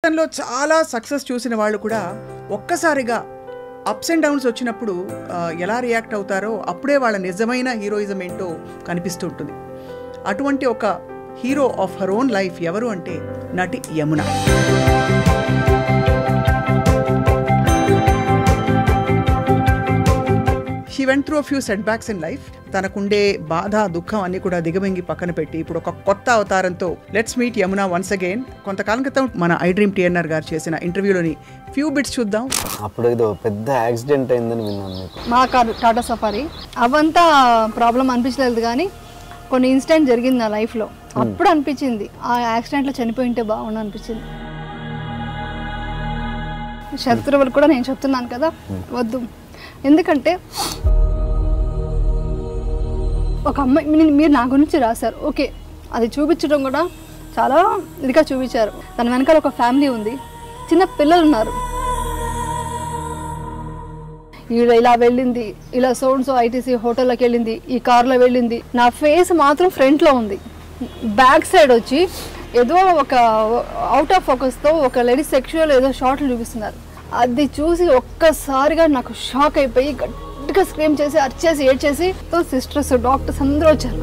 జీవితంలో చాలా సక్సెస్ చూసిన వాళ్ళు కూడా ఒక్కసారిగా అప్స్ అండ్ డౌన్స్ వచ్చినప్పుడు ఆ, ఎలా రియాక్ట్ అవుతారో అప్పుడే వాళ్ళ నిజమైన హీరోయిజం ఏంటో కనిపిస్తూ ఉంటుంది అటువంటి ఒక hero of her own life ఎవరు అంటే నటి Yamuna she went through few setbacks in life తనకుండే బాధ దుఃఖం అన్ని కూడా దిగమింగి పక్కన పెట్టి ఇప్పుడు ఒక కొత్త అవతారంతో let's meet Yamuna once again కొంతకాలం క్రితం మన ఐ డ్రీమ్ టిఎన్ఆర్ గారు చేసిన ఇంటర్వ్యూలోని ఫ్యూ బిట్స్ చూద్దాం అప్పుడు ఏదో పెద్ద యాక్సిడెంట్ అయిందని విన్నాను మీకు మా కార్ టాటా సఫారీ అవంతా ప్రాబ్లం అనిపించలేదు కానీ కొన్ని ఇన్సిడెంట్ జరిగింది నా లైఫ్లో అప్పుడు అనిపించింది ఆ యాక్సిడెంట్లో చనిపోయింటే బాగుండు అనిపించింది శత్రువులు కూడా నేను చెప్తున్నాను కదా వద్దు ఎందుకంటే ఒక అమ్మాయి మీ- మీరు నా గురించి రాశారు ఓకే అది చూపించడం కూడా చాలా ఇదిగా చూపించారు దాని వెనకాల ఒక ఫ్యామిలీ ఉంది చిన్న పిల్లలు ఉన్నారు ఈవిడ ఇలా వెళ్ళింది ఇలా సోన్ సో ఐటీసీ హోటల్లోకి వెళ్ళింది ఈ కార్లో వెళ్ళింది నా ఫేస్ మాత్రం ఫ్రంట్లో ఉంది బ్యాక్ సైడ్ వచ్చి ఏదో ఒక అవుట్ ఆఫ్ ఫోకస్తో ఒక లేడీ సెక్షువల్ ఏదో షార్ట్లు చూపిస్తున్నారు అది చూసి ఒక్కసారిగా నాకు షాక్ అయిపోయి గట్టిగా స్క్రీమ్ చేసి అరిచేసి ఏడ్చేసి సిస్టర్స్ డాక్టర్స్ అందరూ వచ్చారు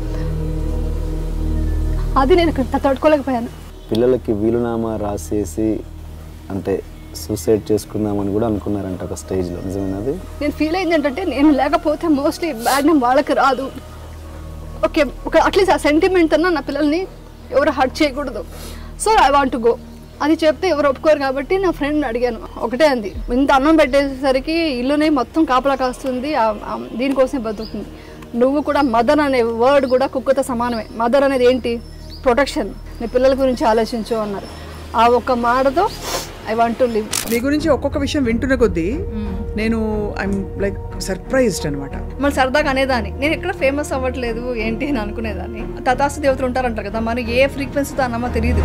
అది నేను ఇక్కడ తట్టుకోలేకపోయాను పిల్లలకి వీలునామా రాసేసి అంటే సూసైడ్ చేసుకుందామని కూడా అనుకున్నారంట ఒక స్టేజ్లో నిజమైనది నేను ఫీల్ అయింది ఏంటంటే నేను లేకపోతే మోస్ట్లీ బ్యాడ్ నేమ్ వాళ్ళకి రాదు ఓకే ఒక అట్లీస్ట్ ఆ సెంటిమెంట్ అన్నా నా పిల్లల్ని ఎవరు హర్ట్ చేయకూడదు so I want to go అది చెప్తే ఎవరు ఒప్పుకోరు కాబట్టి నా ఫ్రెండ్ అడిగాను ఒకటే అంది ఇంత అన్నం పెట్టేసరికి ఇల్లునే మొత్తం కాపలా కాస్తుంది ఆ- ఆ దీనికోసమే బతుకుతుంది నువ్వు కూడా మదర్ అనే వర్డ్ కూడా కుక్కతో సమానమే మదర్ అనేది ఏంటి ప్రొటెక్షన్ నీ పిల్లల గురించి ఆలోచించు అన్నారు ఆ ఒక్క మాటతో ఐ వాంట్ టు లివ్ మీ గురించి ఒక్కొక్క విషయం వింటున్న కొద్దీ నేను ఐఎమ్ లైక్ సర్ప్రైజ్డ్ అనమాట మళ్ళీ సరదాగా అనేదాన్ని నేను ఎక్కడ ఫేమస్ అవ్వట్లేదు ఏంటి అని అనుకునేదాన్ని తదాస్తు దేవతలు ఉంటారంటారు కదా మరి ఏ ఫ్రీక్వెన్సీతో అన్నమో తెలియదు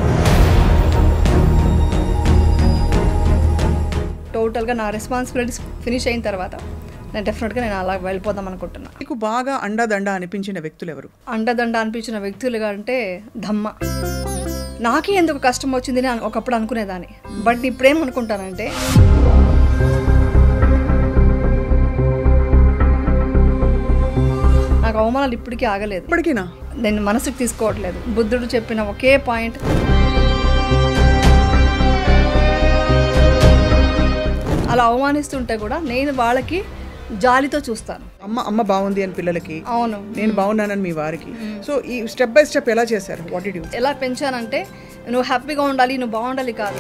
టోటల్గా నా రెస్పాన్సిబిలిటీస్ ఫినిష్ అయిన తర్వాత నేను డెఫినెట్గా నేను అలా వెళ్ళిపోదాం అనుకుంటున్నా మీకు బాగా అండదండ అనిపించిన వ్యక్తులు ఎవరు అండదండ అనిపించిన వ్యక్తులుగా అంటే ధమ్మ నాకే ఎందుకు కష్టం వచ్చింది అని ఒకప్పుడు అనుకునేదాన్ని బట్ ఇప్పుడేమనుకుంటానంటే నాకు అవమానాలు ఇప్పటికీ ఆగలేదు ఇప్పటికీనా నేను మనసుకు తీసుకోవట్లేదు బుద్ధుడు చెప్పిన ఒకే పాయింట్ అలా అవమానిస్తుంటే కూడా నేను వాళ్ళకి జాలితో చూస్తాను అమ్మ అమ్మ బాగుంది అని పిల్లలకి అవును నేను బాగున్నానని మీ వారికి సో ఈ స్టెప్ బై స్టెప్ ఎలా చేశారు వాట్ ఇడ్ యూ ఎలా పెంచానంటే నువ్వు హ్యాపీగా ఉండాలి నువ్వు బాగుండాలి కాదు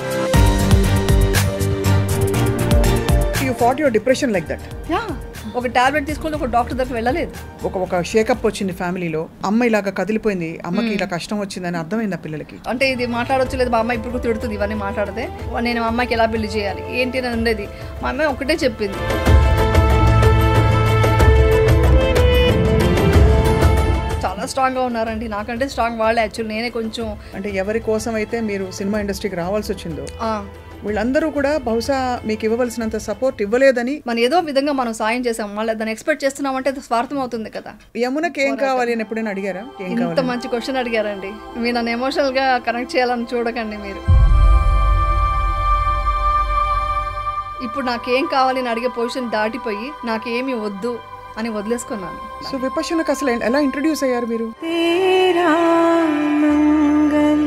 you fat your depression like that ya ఒక టాబ్లెట్ తీసుకొని ఒక డాక్టర్ దగ్గర వెళ్ళలేదు ఒక ఒక షేకప్ వచ్చింది ఫ్యామిలీలో అమ్మ ఇలాగ కదిలిపోయింది అమ్మకి ఇలా కష్టం వచ్చిందని అర్థమైంది ఆ పిల్లలకి అంటే ఇది మాట్లాడొచ్చు లేదు మా అమ్మ ఇప్పుడు కూడా తిడుతుంది ఇవన్నీ మాట్లాడితే నేను మా అమ్మాయికి ఎలా పెళ్లి చేయాలి ఏంటి అని ఉండేది మా అమ్మాయి ఒకటే చెప్పింది చాలా స్ట్రాంగ్గా ఉన్నారండి నాకంటే స్ట్రాంగ్ వాళ్ళే యాక్చువల్ నేనే కొంచెం అంటే ఎవరి కోసం అయితే మీరు సినిమా ఇండస్ట్రీకి రావాల్సి వచ్చిందో ఆ, వీళ్ళందరూ కూడా బహుశా మీకు ఇవ్వవలసినంత సపోర్ట్ ఇవ్వలేదని మనం ఏదో విధంగా మనం సాయం చేసాం మళ్ళీ దాన్ని ఎక్స్పెక్ట్ చేస్తున్నామంటే అది స్వార్థం అవుతుంది కదా యమునకి ఏం కావాలి అని ఎప్పుడైనా అడిగారా ఏం ఇంత కావాలి మంచి క్వశ్చన్ అడిగారండి మీరు నన్ను ఎమోషనల్గా కనెక్ట్ చేయాలని చూడకండి మీరు ఇప్పుడు నాకేం కావాలి అని అడిగే పొజిషన్ దాటిపోయి నాకేమి వద్దు అని వదిలేసుకున్నాను సో విపక్షణకు అసలు ఎలా ఇంట్రడ్యూస్ అయ్యారు మీరు तेरा मंगल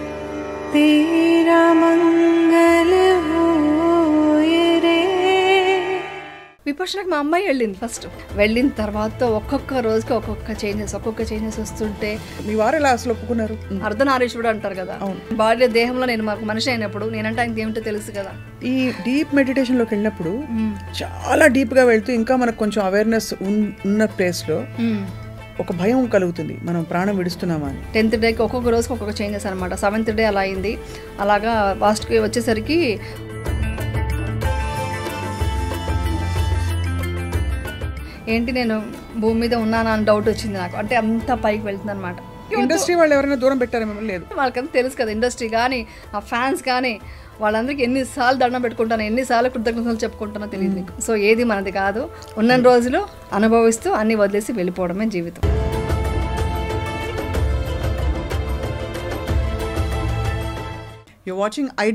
तेरा मंगल होए रे విపక్షణకు మా అమ్మాయి వెళ్ళింది ఫస్ట్ వెళ్ళిన తర్వాత ఒక్కొక్క రోజుకి ఒక్కొక్క చేంజెస్ ఒక్కొక్క చేంజెస్ వస్తుంటే మీ వారు ఎలా అసలు ఒప్పుకున్నారు అర్ధనారీశ్వరుడు అంటారు కదా బాడీ దేహంలో నేను మాకు మనిషి అయినప్పుడు నేనంటే ఆయనకి ఏమిటో తెలుసు కదా ఈ డీప్ మెడిటేషన్లోకి వెళ్ళినప్పుడు చాలా డీప్గా వెళ్తూ ఇంకా మనకు కొంచెం అవేర్నెస్ ఉన్న ప్లేస్లో ఒక భయం కలుగుతుంది మనం ప్రాణం విడుస్తున్నామా అని టెన్త్ డేకి ఒక్కొక్క రోజుకి ఒక్కొక్క చేంజెస్ అనమాట సెవెంత్ డే అలా అయింది అలాగా లాస్ట్కి వచ్చేసరికి ఏంటి నేను భూమి మీద ఉన్నానా అని డౌట్ వచ్చింది నాకు అంటే అంత పైకి వెళ్తుంది అనమాట ఇండస్ట్రీ వాళ్ళు ఎవరైనా దూరం పెట్టారా మిమ్మల్ని లేదు వాళ్ళకంతా తెలుసు కదా ఇండస్ట్రీ కానీ ఆ ఫ్యాన్స్ కానీ వాళ్ళందరికీ ఎన్నిసార్లు దండం పెట్టుకుంటాను ఎన్నిసార్లు కృతజ్ఞతలు చెప్పుకుంటానో తెలియదు నీకు సో ఏది మనది కాదు ఉన్న రోజులు అనుభవిస్తూ అన్ని వదిలేసి వెళ్ళిపోవడమే జీవితం యూ వాచింగ్ ఐ డ్రీమ్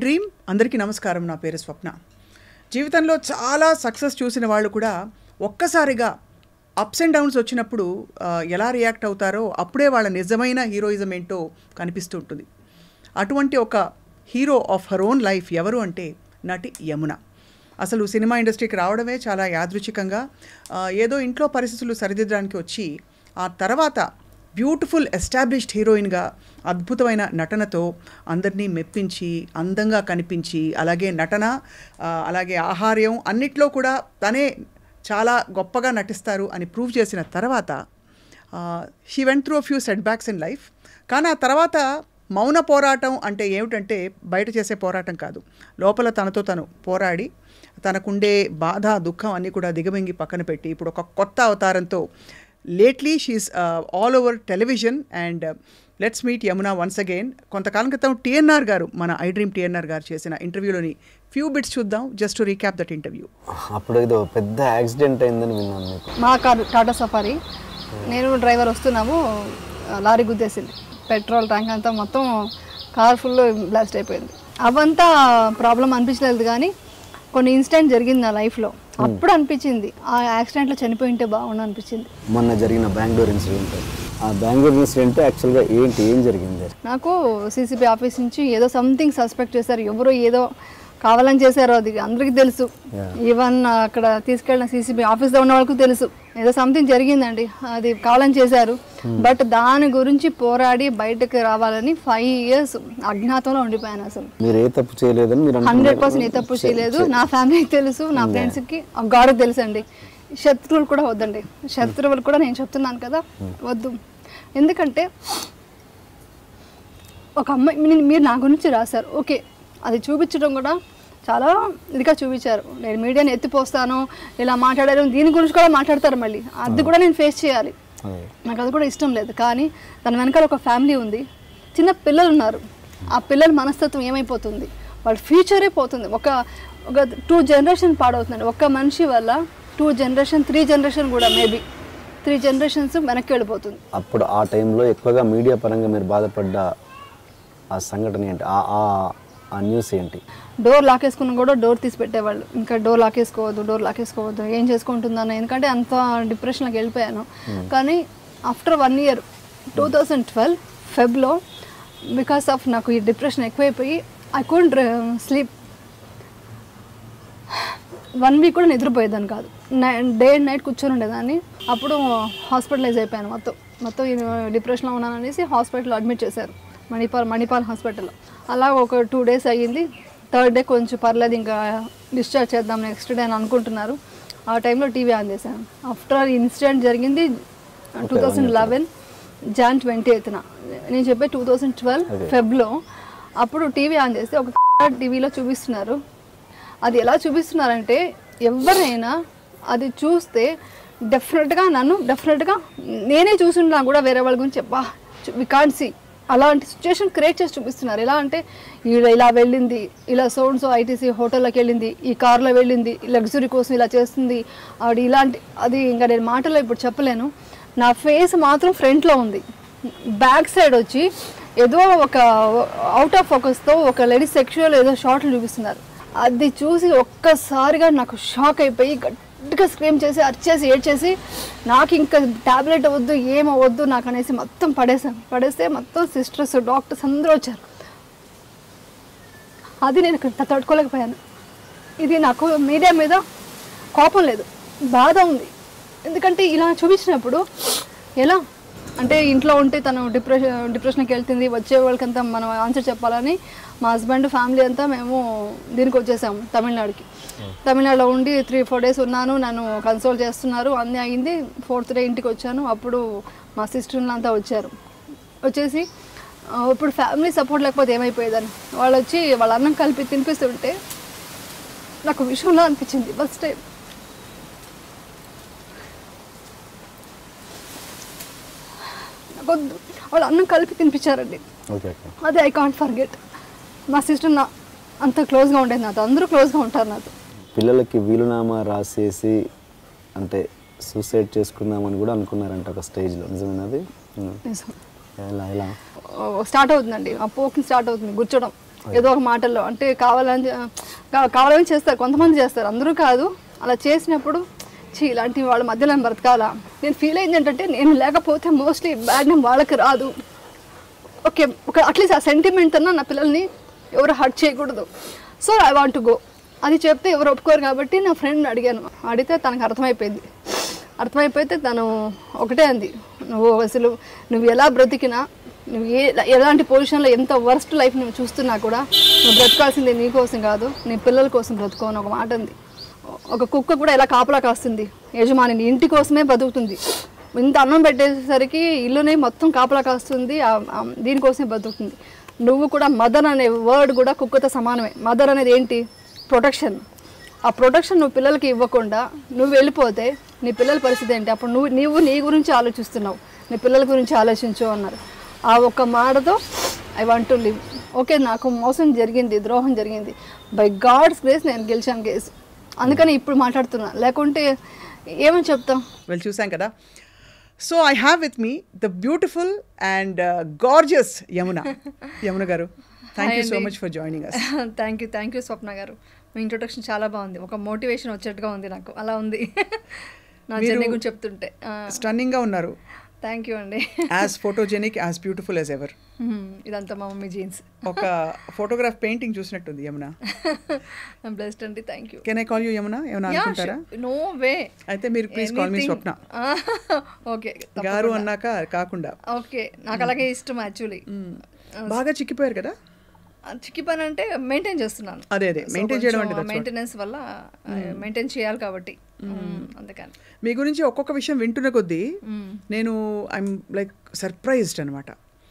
అందరికీ నమస్కారం నా పేరు స్వప్న జీవితంలో చాలా సక్సెస్ చూసిన వాళ్ళు కూడా ఒక్కసారిగా అప్స్ అండ్ డౌన్స్ వచ్చినప్పుడు ఆ, ఎలా రియాక్ట్ అవుతారో అప్పుడే వాళ్ళ నిజమైన హీరోయిజం ఏంటో కనిపిస్తూ ఉంటుంది అటువంటి ఒక hero of her own life ఎవరు అంటే నటి యమున అసలు సినిమా ఇండస్ట్రీకి రావడమే చాలా యాదృచ్ఛికంగా ఆ, ఏదో ఇంట్లో పరిస్థితులు సరిదిద్దడానికి వచ్చి ఆ తర్వాత బ్యూటిఫుల్ ఎస్టాబ్లిష్డ్ హీరోయిన్గా అద్భుతమైన నటనతో అందరినీ మెప్పించి అందంగా కనిపించి అలాగే నటన ఆ, అలాగే ఆహార్యం అన్నిట్లో కూడా తనే చాలా గొప్పగా నటిస్తారు అని ప్రూవ్ చేసిన తర్వాత she went through few setbacks in life కానీ ఆ తర్వాత మౌన పోరాటం అంటే ఏమిటంటే బయట చేసే పోరాటం కాదు లోపల తనతో తను పోరాడి తనకుండే బాధ దుఃఖం అన్నీ కూడా దిగమింగి పక్కన పెట్టి ఇప్పుడు ఒక కొత్త అవతారంతో lately she's all over television and let's meet Yamuna once again కొంతకాలం క్రితం టీఎన్ఆర్ గారు మన ఐ డ్రీమ్ టీఎన్ఆర్ గారు చేసిన ఇంటర్వ్యూలోని ఫ్యూ బిట్స్ చూద్దాం just to recap that interview అప్పుడు ఏదో పెద్ద యాక్సిడెంట్ అయిందని విన్నాను మీకు మా కారు టాటా సఫారీ నేను డ్రైవర్ వస్తున్నాము ఆ, లారీ గుద్దేసింది పెట్రోల్ ట్యాంక్ అంతా మొత్తం కార్ ఫుల్ బ్లాస్ట్ అయిపోయింది అవంతా ప్రాబ్లం అనిపించలేదు కానీ కొన్ని ఇన్సిడెంట్ జరిగింది నా లైఫ్లో అప్పుడు అనిపించింది ఆ యాక్సిడెంట్లో చనిపోయి ఉంటే బాగుండు అనిపించింది మొన్న జరిగిన బెంగళూరు ఇన్సిడెంట్ ఆ బెంగళూరు ఇన్సిడెంట్ యాక్చువల్గా ఏంటి ఏం జరిగింది నాకు సీసీబీ ఆఫీస్ నుంచి ఏదో సంథింగ్ సస్పెక్ట్ చేశారు ఎవరో ఏదో కావాలని చేశారో అది అందరికీ తెలుసు ఈవెన్ అక్కడ తీసుకెళ్ళిన సీసీబీ ఆఫీస్లో ఉన్న వాళ్ళకు తెలుసు ఏదో సంథింగ్ జరిగిందండి అది కావాలని చేశారు బట్ దాని గురించి పోరాడి బయటకు రావాలని ఫైవ్ ఇయర్స్ అజ్ఞాతంలో ఉండిపోయాను అసలు మీరు ఏ తప్పు చేయలేదని మీరు హండ్రెడ్ అనుకున్నారు? పర్సెంట్ ఏ తప్పు చేయలేదు నా ఫ్యామిలీకి తెలుసు నా ఫ్రెండ్స్కి గాడ్కి తెలుసు అండి శత్రువులు కూడా వద్దండి శత్రువులు కూడా నేను చెప్తున్నాను కదా వద్దు ఎందుకంటే ఒక అమ్మాయి మీ- మీరు నా గురించి రాశారు ఓకే అది చూపించడం కూడా చాలా ఇదిగా చూపించారు నేను మీడియాని ఎత్తిపోస్తాను ఇలా మాట్లాడారు దీని గురించి కూడా మాట్లాడతారు మళ్ళీ అది కూడా నేను ఫేస్ చేయాలి అదే. నాకు అది కూడా ఇష్టం లేదు కానీ దాని వెనకాల ఒక ఫ్యామిలీ ఉంది చిన్న పిల్లలు ఉన్నారు ఆ పిల్లల మనస్తత్వం ఏమైపోతుంది వాళ్ళ ఫ్యూచరే పోతుంది ఒక ఒక టూ జనరేషన్ పాడవుతుందండి ఒక్క మనిషి వల్ల టూ జనరేషన్ త్రీ జనరేషన్ కూడా మేబీ త్రీ జనరేషన్స్ వెనక్కి వెళ్ళిపోతుంది అప్పుడు ఆ టైంలో ఎక్కువగా మీడియా పరంగా మీరు బాధపడ్డ ఆ సంఘటన ఏంటి ఆ ఆ- ఆ న్యూస్ ఏంటి డోర్ లాకేసుకున్న కూడా డోర్ తీసి పెట్టేవాళ్ళు ఇంకా డోర్ లాకేసుకోవద్దు డోర్ లాకేసుకోవద్దు ఏం చేసుకుంటుందని ఎందుకంటే అంత డిప్రెషన్లోకి వెళ్ళిపోయాను కానీ after one year two thousand twelve ఫెబ్లో బికాస్ ఆఫ్ నాకు ఈ డిప్రెషన్ ఎక్కువైపోయి I could sleep one week కూడా నిద్రపోయేదాన్ని కాదు డే అండ్ నైట్ కూర్చొని ఉండేదాన్ని అప్పుడు హాస్పిటలైజ్ అయిపోయాను మొత్తం మొత్తం డిప్రెషన్లో ఉన్నాను అనేసి హాస్పిటల్లో అడ్మిట్ చేశారు మణిపాల్ మణిపాల్ హాస్పిటల్లో అలా ఒక టూ డేస్ అయ్యింది థర్డ్ డే కొంచెం పర్లేదు ఇంకా డిశ్చార్జ్ చేద్దాం నెక్స్ట్ డే అని అనుకుంటున్నారు ఆ టైంలో టీవీ ఆన్ చేశాను ఆఫ్టర్ ఇన్సిడెంట్ జరిగింది two thousand eleven Jan twenty ఎయిత్న నేను చెప్పే టూ థౌజండ్ ట్వెల్వ్ ఫెబ్లో అప్పుడు టీవీ ఆన్ చేస్తే ఒక టీవీలో చూపిస్తున్నారు అది ఎలా చూపిస్తున్నారంటే ఎవరైనా అది చూస్తే డెఫినెట్గా నన్ను డెఫినెట్గా నేనే చూసుండా కూడా వేరే వాళ్ళ గురించి బా వి కాంట్ సీ అలాంటి సిచ్యుయేషన్ క్రియేట్ చేసి చూపిస్తున్నారు ఎలా అంటే ఈడ ఇలా వెళ్ళింది ఇలా సోన్స్ ఐటీసీ హోటల్లోకి వెళ్ళింది ఈ కార్లో వెళ్ళింది లగ్జరీ కోసం ఇలా చేస్తుంది ఆవిడ ఇలాంటి అది ఇంకా నేను మాటలో ఇప్పుడు చెప్పలేను నా ఫేస్ మాత్రం ఫ్రంట్లో ఉంది బ్యాక్ సైడ్ వచ్చి ఏదో ఒక అవుట్ ఆఫ్ ఫోకస్తో ఒక లేడీ సెక్షువల్ ఏదో షార్ట్లు చూపిస్తున్నారు అది చూసి ఒక్కసారిగా నాకు షాక్ అయిపోయి గట్టిగా స్క్రీమ్ చేసి అరిచేసి ఏడ్చేసి నాకు ఇంకా టాబ్లెట్ వద్దు ఏమో వద్దు నాకు అనేసి మొత్తం పడేసాను పడేస్తే మొత్తం సిస్టర్స్ డాక్టర్స్ అందరూ వచ్చారు అది నేను ఇక్కడ తట్టుకోలేకపోయాను ఇది నాకు మీడియా మీద కోపం లేదు బాధ ఉంది ఎందుకంటే ఇలా చూపించినప్పుడు ఎలా అంటే ఇంట్లో ఉంటే తను డిప్రెషన్ డిప్రెషన్కి వెళ్తుంది వచ్చే వాళ్ళకంతా మనం ఆన్సర్ చెప్పాలని మా హస్బెండ్ ఫ్యామిలీ అంతా మేము దీనికి వచ్చేసాము తమిళనాడుకి తమిళనాడులో ఉండి త్రీ ఫోర్ డేస్ ఉన్నాను నన్ను కన్సోల్ చేస్తున్నారు అన్నీ అయింది ఫోర్త్ డే ఇంటికి వచ్చాను అప్పుడు మా సిస్టర్లు అంతా వచ్చారు వచ్చేసి ఆ, ఇప్పుడు ఫ్యామిలీ సపోర్ట్ లేకపోతే ఏమైపోయేదని వాళ్ళు వచ్చి వాళ్ళ అన్నం కలిపి తినిపిస్తుంటే నాకు విషయంలో అనిపించింది ఫస్ట్ టైం నాకు వద్దు. వాళ్ళు అన్నం కలిపి తినిపించారండి ఓకే ఓకే అదే ఐ కాంట్ ఫర్గెట్ మా సిస్టర్ నా అంత క్లోజ్గా ఉండేది నాతో అందరూ క్లోజ్గా ఉంటారు నాతో పిల్లలకి వీలునామా రాసేసి అంటే సూసైడ్ చేసుకుందామని కూడా అనుకున్నారంట ఒక స్టేజ్లో నిజమేనది ఉమ్. నిజం. ఎలా ఎలా స్టార్ట్ అవుతుందండి ఆ పోకింగ్ స్టార్ట్ అవుతుంది గుర్చడం ఏదో ఒక మాటల్లో అంటే కావాలని కా- కావాలని చేస్తారు కొంతమంది చేస్తారు అందరూ కాదు అలా చేసినప్పుడు చీ ఇలాంటి వాళ్ళ మధ్యలో నేను బ్రతకాలా నేను ఫీల్ అయింది ఏంటంటే నేను లేకపోతే మోస్ట్లీ బ్యాడ్ నేమ్ వాళ్ళకి రాదు ఓకే ఒక అట్లీస్ట్ ఆ సెంటిమెంట్ అన్న నా పిల్లల్ని ఎవరు హర్ట్ చేయకూడదు సో ఐ వాంట్ గో అది చెప్తే ఎవరు ఒప్పుకోరు కాబట్టి నా ఫ్రెండ్ అడిగాను అడిగితే తనకు అర్థమైపోయింది అర్థమైపోతే తను ఒకటే అంది నువ్వు అసలు నువ్వు ఎలా బ్రతికినా నువ్వు ఏ ఎలాంటి పొజిషన్లో ఎంత వర్స్ట్ లైఫ్ నువ్వు చూస్తున్నా కూడా నువ్వు బ్రతకాల్సింది నీ కోసం కాదు నీ పిల్లల కోసం బ్రతుకో అని ఒక మాట ఉంది ఒక కుక్క కూడా ఎలా కాపలా కాస్తుంది యజమాని ఇంటి కోసమే బతుకుతుంది ఇంత అన్నం పెట్టేసరికి ఇల్లునే మొత్తం కాపలా కాస్తుంది ఆ- ఆ దీనికోసమే బతుకుతుంది నువ్వు కూడా మదర్ అనే వర్డ్ కూడా కుక్కతో సమానమే మదర్ అనేది ఏంటి ప్రొటెక్షన్ ఆ ప్రొటెక్షన్ నువ్వు పిల్లలకి ఇవ్వకుండా నువ్వు వెళ్ళిపోతే నీ పిల్లల పరిస్థితి ఏంటి అప్పుడు నువ్వు నీవు నీ గురించి ఆలోచిస్తున్నావు నీ పిల్లల గురించి ఆలోచించు అన్నారు ఆ ఒక్క మాటతో I want to live okay నాకు మోసం జరిగింది ద్రోహం జరిగింది బై గాడ్స్ గ్రేస్ నేను గెలిచాను కేసు అందుకని ఇప్పుడు మాట్లాడుతున్నా లేకుంటే ఏమని చెప్తాం వెల్ చూసాం కదా so I have with me the beautiful and gorgeous Yamuna Yamuna గారు thank you so much for joining us thank you thank you Swapna గారు మీ ఇంట్రొడక్షన్ చాలా బాగుంది ఒక మోటివేషన్ వచ్చేట్టుగా ఉంది నాకు అలా ఉంది నా మీరు- జర్నీ గురించి చెప్తుంటే స్టన్నింగ్గా ఉన్నారు థ్యాంక్ యూ అండి as photogenic as beautiful as ever Hmm, ఇదంతా మా మమ్మీ జీన్స్ ఒక ఫోటోగ్రాఫ్ పెయింటింగ్ చూసినట్టుంది యమున బ్లెస్డ్ అండి thank you can I call you Yamuna ఏమైనా అనుకుంటారా నో వే అయితే మీరు please call me Swapna okay గారు అన్నాక కాకుండా ఓకే నాకు అలాగే ఇష్టం యాక్చువల్లీ బాగా చిక్కిపోయారు కదా చిక్కి పని అంటే మెయింటైన్ చేస్తున్నాను అదే అదే మెయింటైన్ చేయడం అంటే that's what. మెయింటెనెన్స్ వల్ల మెయింటైన్ చేయాలి కాబట్టి Hmm, అందుకని మీ గురించి ఒక్కొక్క విషయం వింటున్న కొద్దీ నేను ఐఎమ్ లైక్ సర్ప్రైజ్డ్ అనమాట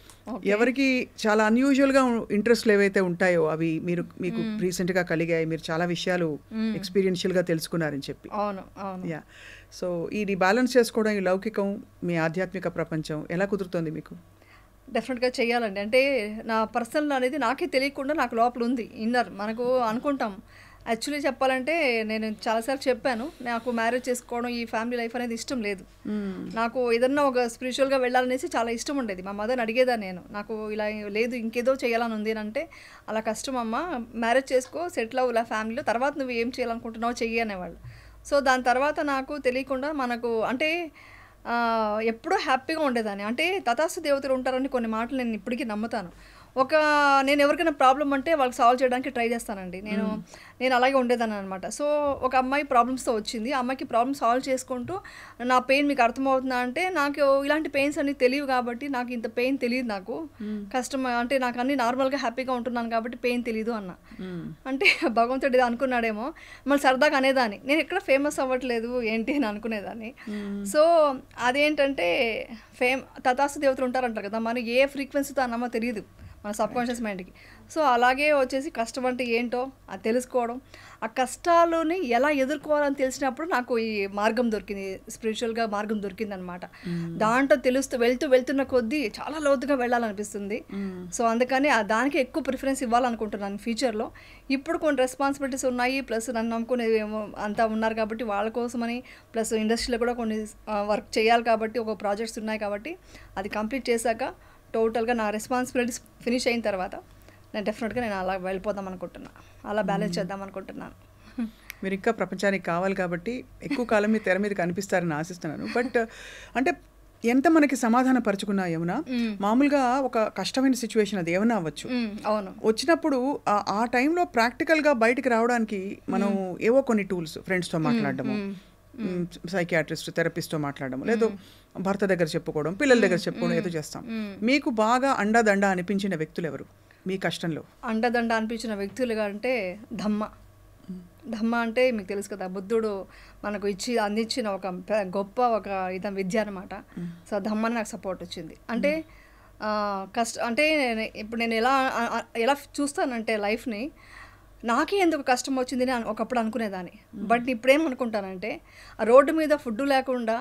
ఎవరికి చాలా అన్యూజువల్గా ఇంట్రెస్ట్లు ఏవైతే ఉంటాయో అవి మీరు మీకు రీసెంట్గా కలిగాయి మీరు చాలా విషయాలు ఎక్స్పీరియన్షియల్గా తెలుసుకున్నారని చెప్పి అవును అవును యా సో ఇది బ్యాలెన్స్ చేసుకోవడం ఈ లౌకికం మీ ఆధ్యాత్మిక ప్రపంచం ఎలా కుదురుతుంది మీకు డెఫినెట్గా చేయాలండి అంటే నా పర్సనల్ అనేది నాకే తెలియకుండా నాకు లోపల ఉంది ఇన్నర్ మనకు అనుకుంటాం యాక్చువల్లీ చెప్పాలంటే నేను చాలాసార్లు చెప్పాను నాకు మ్యారేజ్ చేసుకోవడం ఈ ఫ్యామిలీ లైఫ్ అనేది ఇష్టం లేదు నాకు ఏదన్నా ఒక స్పిరిచువల్గా వెళ్ళాలనేసి చాలా ఇష్టం ఉండేది మా మదర్ని అడిగేదా నేను నాకు ఇలా లేదు ఇంకేదో చేయాలని ఉంది అని అంటే అలా కష్టం అమ్మ మ్యారేజ్ చేసుకో సెటిల్ అవ్వు ఇలా ఫ్యామిలీలో తర్వాత నువ్వు ఏం చేయాలనుకుంటున్నావో చెయ్యి అనేవాళ్ళు సో దాని తర్వాత నాకు తెలియకుండా మనకు అంటే ఆ, ఎప్పుడూ హ్యాపీగా ఉండేదాన్ని అంటే తథాస్తు దేవతలు ఉంటారని కొన్ని మాటలు నేను ఇప్పటికీ నమ్ముతాను ఒక నేను ఎవరికైనా ప్రాబ్లం అంటే వాళ్ళకి సాల్వ్ చేయడానికి ట్రై చేస్తానండి నేను నేను అలాగే ఉండేదాన్ని అనమాట సో ఒక అమ్మాయి ప్రాబ్లమ్స్తో వచ్చింది ఆ అమ్మాయికి ప్రాబ్లమ్ సాల్వ్ చేసుకుంటూ నా పెయిన్ మీకు అర్థమవుతుందా అంటే నాకు ఇలాంటి పెయిన్స్ అన్ని తెలియవు కాబట్టి నాకు ఇంత పెయిన్ తెలియదు నాకు కష్టం అంటే నాకు అన్ని నార్మల్గా హ్యాపీగా ఉంటున్నాను కాబట్టి పెయిన్ తెలియదు అన్న అంటే భగవంతుడు ఇది అనుకున్నాడేమో మళ్ళీ సరదాగా అనేదాన్ని నేను ఎక్కడ ఫేమస్ అవ్వట్లేదు ఏంటి అని అనుకునేదాన్ని సో అదేంటంటే ఫేమ్ తథాస్తు దేవతలు ఉంటారంటారు కదా మనం ఏ ఫ్రీక్వెన్సీతో అన్నామో తెలియదు మన సబ్ కాన్షియస్ మైండ్కి సో అలాగే వచ్చేసి కష్టం అంటే ఏంటో అది తెలుసుకోవడం ఆ కష్టాలని ఎలా ఎదుర్కోవాలని తెలిసినప్పుడు నాకు ఈ మార్గం దొరికింది స్పిరిచువల్గా మార్గం దొరికింది అనమాట దాంట్లో తెలుస్తూ వెళ్తూ వెళ్తున్న కొద్దీ చాలా లోతుగా వెళ్ళాలనిపిస్తుంది సో అందుకని ఆ దానికి ఎక్కువ ప్రిఫరెన్స్ ఇవ్వాలనుకుంటున్నాను ఫ్యూచర్లో ఇప్పుడు కొన్ని రెస్పాన్సిబిలిటీస్ ఉన్నాయి ప్లస్ నన్ను నమ్ముకునే ఏమో అంతా ఉన్నారు కాబట్టి వాళ్ళ కోసమని ప్లస్ ఇండస్ట్రీలో కూడా కొన్ని వర్క్ చేయాలి కాబట్టి ఒక ప్రాజెక్ట్స్ ఉన్నాయి కాబట్టి అది కంప్లీట్ చేశాక టోటల్గా నా రెస్పాన్సిబిలిటీస్ ఫినిష్ అయిన తర్వాత నేను డెఫినెట్గా నేను అలా వెళ్ళిపోదాం అనుకుంటున్నా అలా బ్యాలెన్స్ చేద్దాం అనుకుంటున్నాను మీరు ఇంకా ప్రపంచానికి కావాలి కాబట్టి ఎక్కువ కాలం మీ తెర మీద కనిపిస్తారని ఆశిస్తున్నాను బట్ అంటే ఎంత మనకి సమాధాన పరుచుకున్నా ఏమన్నా మామూలుగా ఒక కష్టమైన సిచ్యువేషన్ అది ఏమన్నా అవ్వచ్చు మ్మ్, అవును వచ్చినప్పుడు ఆ- ఆ టైంలో ప్రాక్టికల్గా బయటికి రావడానికి మనం ఏవో కొన్ని టూల్స్ ఫ్రెండ్స్తో మాట్లాడడము సైకియాట్రిస్ట్ థెరపిస్ట్తో మాట్లాడడం లేదు భర్త దగ్గర చెప్పుకోవడం పిల్లల దగ్గర చెప్పుకోవడం ఏదో చేస్తాం మీకు బాగా అండదండ అనిపించిన వ్యక్తులు ఎవరు మీ కష్టంలో అండదండ అనిపించిన వ్యక్తులుగా అంటే ధమ్మ ధమ్మ అంటే మీకు తెలుసు కదా బుద్ధుడు మనకు ఇచ్చి అందించిన ఒక పె- గొప్ప ఒక ఇద విద్య అనమాట సో ధమ్మని నాకు సపోర్ట్ వచ్చింది అంటే ఆ, కష్ట అంటే నేను- ఇప్పుడు నేను ఎలా ఆ- ఆ- ఎలా చూస్తానంటే లైఫ్ని నాకే ఎందుకు కష్టం వచ్చింది అని ఒకప్పుడు అనుకునేదాన్ని బట్ ఇప్పుడేమనుకుంటానంటే ఆ రోడ్డు మీద ఫుడ్ లేకుండా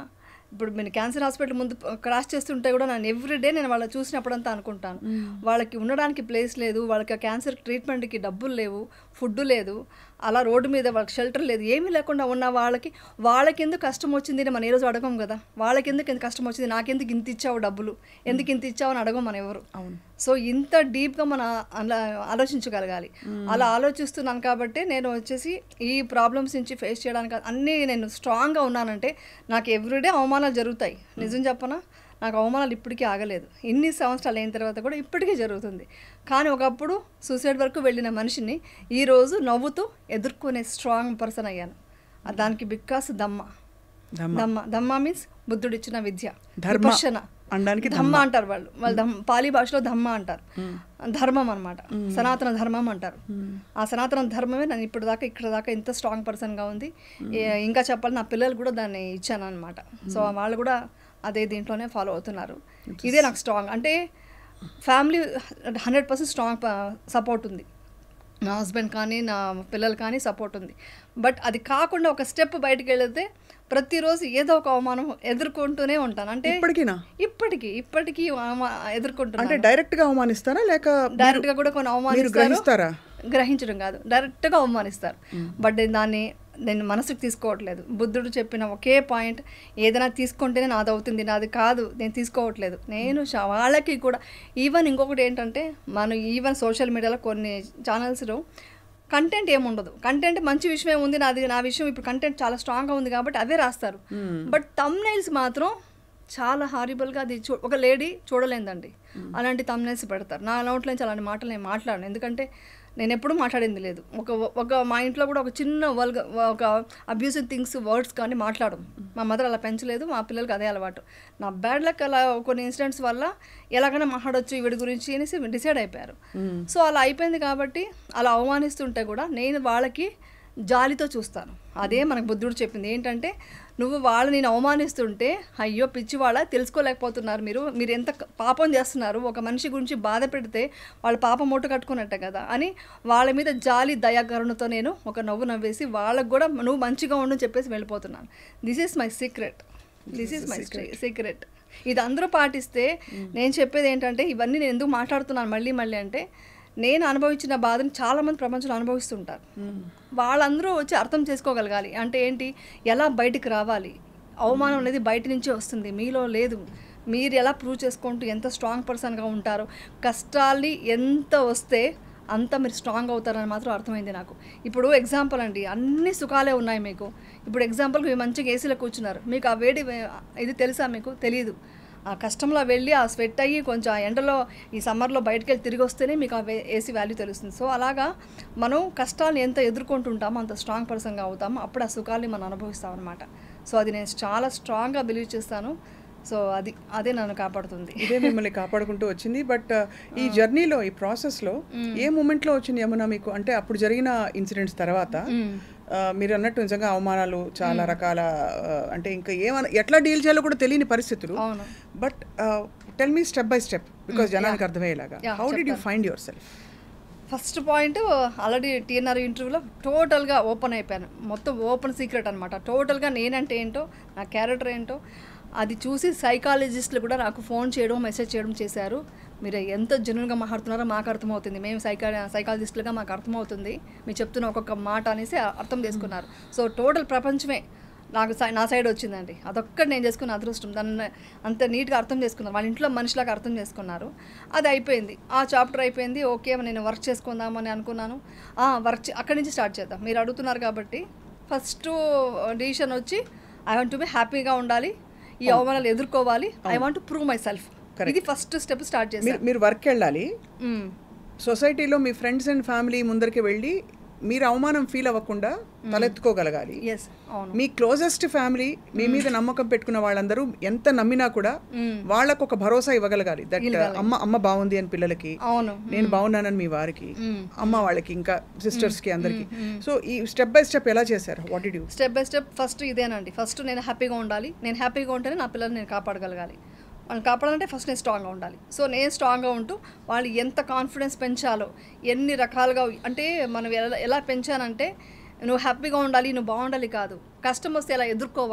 ఇప్పుడు నేను క్యాన్సర్ హాస్పిటల్ ముందు క్రాస్ చేస్తుంటే కూడా నేను ఎవ్రీడే నేను వాళ్ళ చూసినప్పుడంతా అనుకుంటాను వాళ్ళకి ఉండడానికి ప్లేస్ లేదు వాళ్ళకి ఆ క్యాన్సర్ ట్రీట్మెంట్కి డబ్బులు లేవు ఫుడ్ లేదు అలా రోడ్డు మీద వాళ్ళకి షెల్టర్ లేదు ఏమీ లేకుండా ఉన్న వాళ్ళకి వాళ్ళకి ఎందుకు కష్టం వచ్చింది అని మనం ఏ రోజు అడగం కదా వాళ్ళకి ఎందుకు ఇంత కష్టం వచ్చింది నాకెందుకు ఇంత ఇచ్చావు డబ్బులు ఎందుకు ఇంత ఇచ్చావు అని అడగం మనం ఎవరు అవును సో ఇంత డీప్గా మనం అలా ఆలోచించగలగాలి అలా ఆలోచిస్తున్నాను కాబట్టి నేను వచ్చేసి ఈ ప్రాబ్లమ్స్ నుంచి ఫేస్ చేయడానికి అన్నీ నేను స్ట్రాంగ్గా ఉన్నానంటే నాకు ఎవ్రీడే అవమానాలు జరుగుతాయి నిజం చెప్పనా నాకు అవమానాలు ఇప్పటికీ ఆగలేదు ఇన్ని సంవత్సరాలు అయిన తర్వాత కూడా ఇప్పటికీ జరుగుతుంది కానీ ఒకప్పుడు సూసైడ్ వరకు వెళ్ళిన మనిషిని ఈరోజు నవ్వుతూ ఎదుర్కొనే స్ట్రాంగ్ పర్సన్ అయ్యాను ఆ దానికి బికాస్ దమ్మ ధమ్మ. దమ్మ దమ్మ మీన్స్ బుద్ధుడు ఇచ్చిన విద్య ధర్మ విపశ్యన. అనడానికి ధమ్మ అంటారు వాళ్ళు వాళ్ళు ధమ్ పాలి భాషలో ధమ్మ అంటారు ధర్మం అన్నమాట సనాతన ధర్మం అంటారు ఆ సనాతన ధర్మమే నన్ను ఇప్పుడు దాకా ఇక్కడ దాకా ఇంత స్ట్రాంగ్ పర్సన్గా ఉంది ఏ- ఇంకా చెప్పాలి నా పిల్లలు కూడా దాన్ని ఇచ్చాను అనమాట సో వాళ్ళు కూడా అదే దీంట్లోనే ఫాలో అవుతున్నారు ఇదే నాకు స్ట్రాంగ్ అంటే family hundred percent strong support ఉంది నా హస్బెండ్ కానీ నా పిల్లలు కానీ సపోర్ట్ ఉంది బట్ అది కాకుండా ఒక స్టెప్ బయటకు వెళితే ప్రతిరోజు ఏదో ఒక అవమానం ఎదుర్కొంటూనే ఉంటాను అంటే ఇప్పటికీనా ఇప్పటికి ఇప్పటికీ అవమా- ఎదుర్కొంటున్నాను అంటే డైరెక్ట్ గా అవమానిస్తారా లేక డైరెక్ట్ గా కూడా కొన్ని మీరు అవమానిస్తారు గ్రహిస్తారా గ్రహించడం కాదు డైరెక్ట్ గా అవమానిస్తారు బట్ నేను దాన్ని నేను మనసుకు తీసుకోవట్లేదు బుద్ధుడు చెప్పిన ఒకే పాయింట్ ఏదైనా తీసుకుంటేనే నాది అవుతుంది నాది కాదు నేను తీసుకోవట్లేదు నేను శ- వాళ్ళకి కూడా ఈవెన్ ఇంకొకటి ఏంటంటే మనం ఈవెన్ సోషల్ మీడియాలో కొన్ని ఛానల్స్లో కంటెంట్ ఏముండదు కంటెంట్ మంచి విషయమే ఉంది నాది నా విషయం ఇప్పుడు కంటెంట్ చాలా స్ట్రాంగ్గా ఉంది కాబట్టి అవే రాస్తారు బట్ తమ్నైల్స్ మాత్రం చాలా హారిబుల్గా అది చూ ఒక లేడీ చూడలేదండి అలాంటి తమ్నైల్స్ పెడతారు నా నోట్లో నుంచి అలాంటి మాటలు నేను మాట్లాడను ఎందుకంటే నేను ఎప్పుడూ మాట్లాడింది లేదు ఒక ఒక మా ఇంట్లో కూడా ఒక చిన్న వల్గ ఒక అబ్యూసివ్ థింగ్స్ వర్డ్స్ కానీ మాట్లాడడం మా మదర్ అలా పెంచలేదు మా పిల్లలకి అదే అలవాటు నా బ్యాడ్ లక్ అలా కొన్ని ఇన్సిడెంట్స్ వల్ల ఎలాగైనా మాట్లాడొచ్చు వీడి గురించి అనేసి డిసైడ్ అయిపోయారు సో అలా అయిపోయింది కాబట్టి అలా అవమానిస్తుంటే కూడా నేను వాళ్ళకి జాలితో చూస్తాను అదే మనకు బుద్ధుడు చెప్పింది ఏంటంటే నువ్వు వాళ్ళు నేను అవమానిస్తుంటే అయ్యో పిచ్చి వాళ్ళ తెలుసుకోలేకపోతున్నారు మీరు మీరు ఎంత క- పాపం చేస్తున్నారు ఒక మనిషి గురించి బాధ పెడితే వాళ్ళ పాపం మూట కట్టుకున్నట్టే కదా అని వాళ్ళ మీద జాలి దయాకరుణతో నేను ఒక నవ్వు నవ్వేసి వాళ్ళకు కూడా నువ్వు మంచిగా ఉండు అని చెప్పేసి వెళ్ళిపోతున్నాను this is my secret this is my secret ఇది అందరూ పాటిస్తే నేను చెప్పేది ఏంటంటే ఇవన్నీ నేను ఎందుకు మాట్లాడుతున్నాను మళ్ళీ మళ్ళీ అంటే నేను అనుభవించిన బాధని చాలామంది ప్రపంచంలో అనుభవిస్తుంటారు వాళ్ళందరూ వచ్చి అర్థం చేసుకోగలగాలి అంటే ఏంటి ఎలా బయటికి రావాలి అవమానం అనేది బయట నుంచే వస్తుంది మీలో లేదు మీరు ఎలా ప్రూవ్ చేసుకుంటూ ఎంత స్ట్రాంగ్ పర్సన్గా ఉంటారో కష్టాలు ఎంత వస్తే అంత మీరు స్ట్రాంగ్ అవుతారని మాత్రం అర్థమైంది నాకు ఇప్పుడు ఎగ్జాంపుల్ అండి అన్ని సుఖాలే ఉన్నాయి మీకు ఇప్పుడు ఎగ్జాంపుల్కి మీరు మంచిగా ఏసీలో కూర్చున్నారు మీకు ఆ వేడి వే- ఇది తెలుసా మీకు తెలియదు ఆ కష్టంలో వెళ్ళి ఆ స్వెట్ అయ్యి కొంచెం ఆ ఎండలో ఈ సమ్మర్లో బయటకు వెళ్ళి తిరిగి వస్తేనే మీకు ఆ వే- ఏసీ వాల్యూ తెలుస్తుంది సో అలాగా మనం కష్టాలను ఎంత ఎదుర్కొంటుంటామో అంత స్ట్రాంగ్ పర్సన్గా అవుతామో అప్పుడు ఆ సుఖాన్ని మనం అనుభవిస్తాం అనమాట సో అది నేను చాలా స్ట్రాంగ్గా బిలీవ్ చేస్తాను సో అది అదే నన్ను కాపాడుతుంది ఇదే మిమ్మల్ని కాపాడుకుంటూ వచ్చింది బట్ ఈ జర్నీలో ఈ ప్రాసెస్లో ఏ మూమెంట్లో వచ్చింది యమున మీకు అంటే అప్పుడు జరిగిన ఇన్సిడెంట్స్ తర్వాత ఆ, మీరు అన్నట్టు నిజంగా అవమానాలు చాలా రకాల ఆ, అంటే ఇంకా ఏమన్నా ఎట్లా డీల్ చేయాలో కూడా తెలియని పరిస్థితులు అవును but tell me step by step because జనానికి అర్థమయ్యేలాగా Yeah, how did you find yourself first point already TNR ఇంటర్వ్యూలో టోటల్గా ఓపెన్ అయిపోయాను మొత్తం ఓపెన్ సీక్రెట్ అనమాట టోటల్గా నేనంటే ఏంటో నా క్యారెక్టర్ ఏంటో అది చూసి సైకాలజిస్టులు కూడా నాకు ఫోన్ చేయడం మెసేజ్ చేయడం చేశారు మీరు ఎంత జెన్యున్గా మాట్లాడుతున్నారో మాకు అర్థమవుతుంది మేము సైకా సైకాలజిస్టులుగా మాకు అర్థమవుతుంది మీరు చెప్తున్న ఒక్కొక్క మాట అనేసి అర్థం చేసుకున్నారు సో టోటల్ ప్రపంచమే నాకు సై- నా సైడ్ వచ్చిందండి అదొక్కటి నేను చేసుకున్న అదృష్టం దాన్ని అంత నీట్గా అర్థం చేసుకున్నారు వాళ్ళ ఇంట్లో మనిషిలాగా అర్థం చేసుకున్నారు అది అయిపోయింది ఆ చాప్టర్ అయిపోయింది ఓకే నేను వర్క్ చేసుకుందామని అనుకున్నాను వర్క్ అక్కడి నుంచి స్టార్ట్ చేద్దాం మీరు అడుగుతున్నారు కాబట్టి ఫస్ట్ డిసిషన్ వచ్చి ఐ వాంట్ టు బి హ్యాపీగా ఉండాలి ఈ అవమానాలు ఎదుర్కోవాలి I want to prove myself ఇది ఫస్ట్ స్టెప్ స్టార్ట్ మీరు చేశాను మీరు వర్క్ వెళ్ళాలి మ్మ్. సొసైటీలో మీ ఫ్రెండ్స్ అండ్ ఫ్యామిలీ ముందరికి వెళ్ళి మీరు అవమానం ఫీల్ అవ్వకుండా తలెత్తుకోగలగాలి ఎస్ అవును మీ క్లోజెస్ట్ ఫ్యామిలీ మీ మీద నమ్మకం పెట్టుకున్న వాళ్ళందరూ ఎంత నమ్మినా కూడా వాళ్ళకు ఒక భరోసా ఇవ్వగలగాలి దట్ అమ్మ అమ్మ బాగుంది అని పిల్లలకి అవును నేను బాగున్నానని మీ వారికి అమ్మ వాళ్ళకి ఇంకా సిస్టర్స్ కి అందరికి సో ఈ స్టెప్ బై స్టెప్ ఎలా చేశారు what did you step by step first ఇదేనండి ఫస్ట్ నేను హ్యాపీగా ఉండాలి నేను హ్యాపీగా ఉంటేనే నా పిల్లల్ని నేను కాపాడగలగాలి వాళ్ళని కాపాడాలంటే ఫస్ట్ నేను స్ట్రాంగ్గా ఉండాలి సో నేను స్ట్రాంగ్గా ఉంటూ వాళ్ళు ఎంత కాన్ఫిడెన్స్ పెంచాలో ఎన్ని రకాలుగా అంటే మనం ఎలా ఎలా పెంచానంటే నువ్వు హ్యాపీగా ఉండాలి నువ్వు బాగుండాలి కాదు కష్టం వస్తే ఎలా ఎదుర్కోవాలి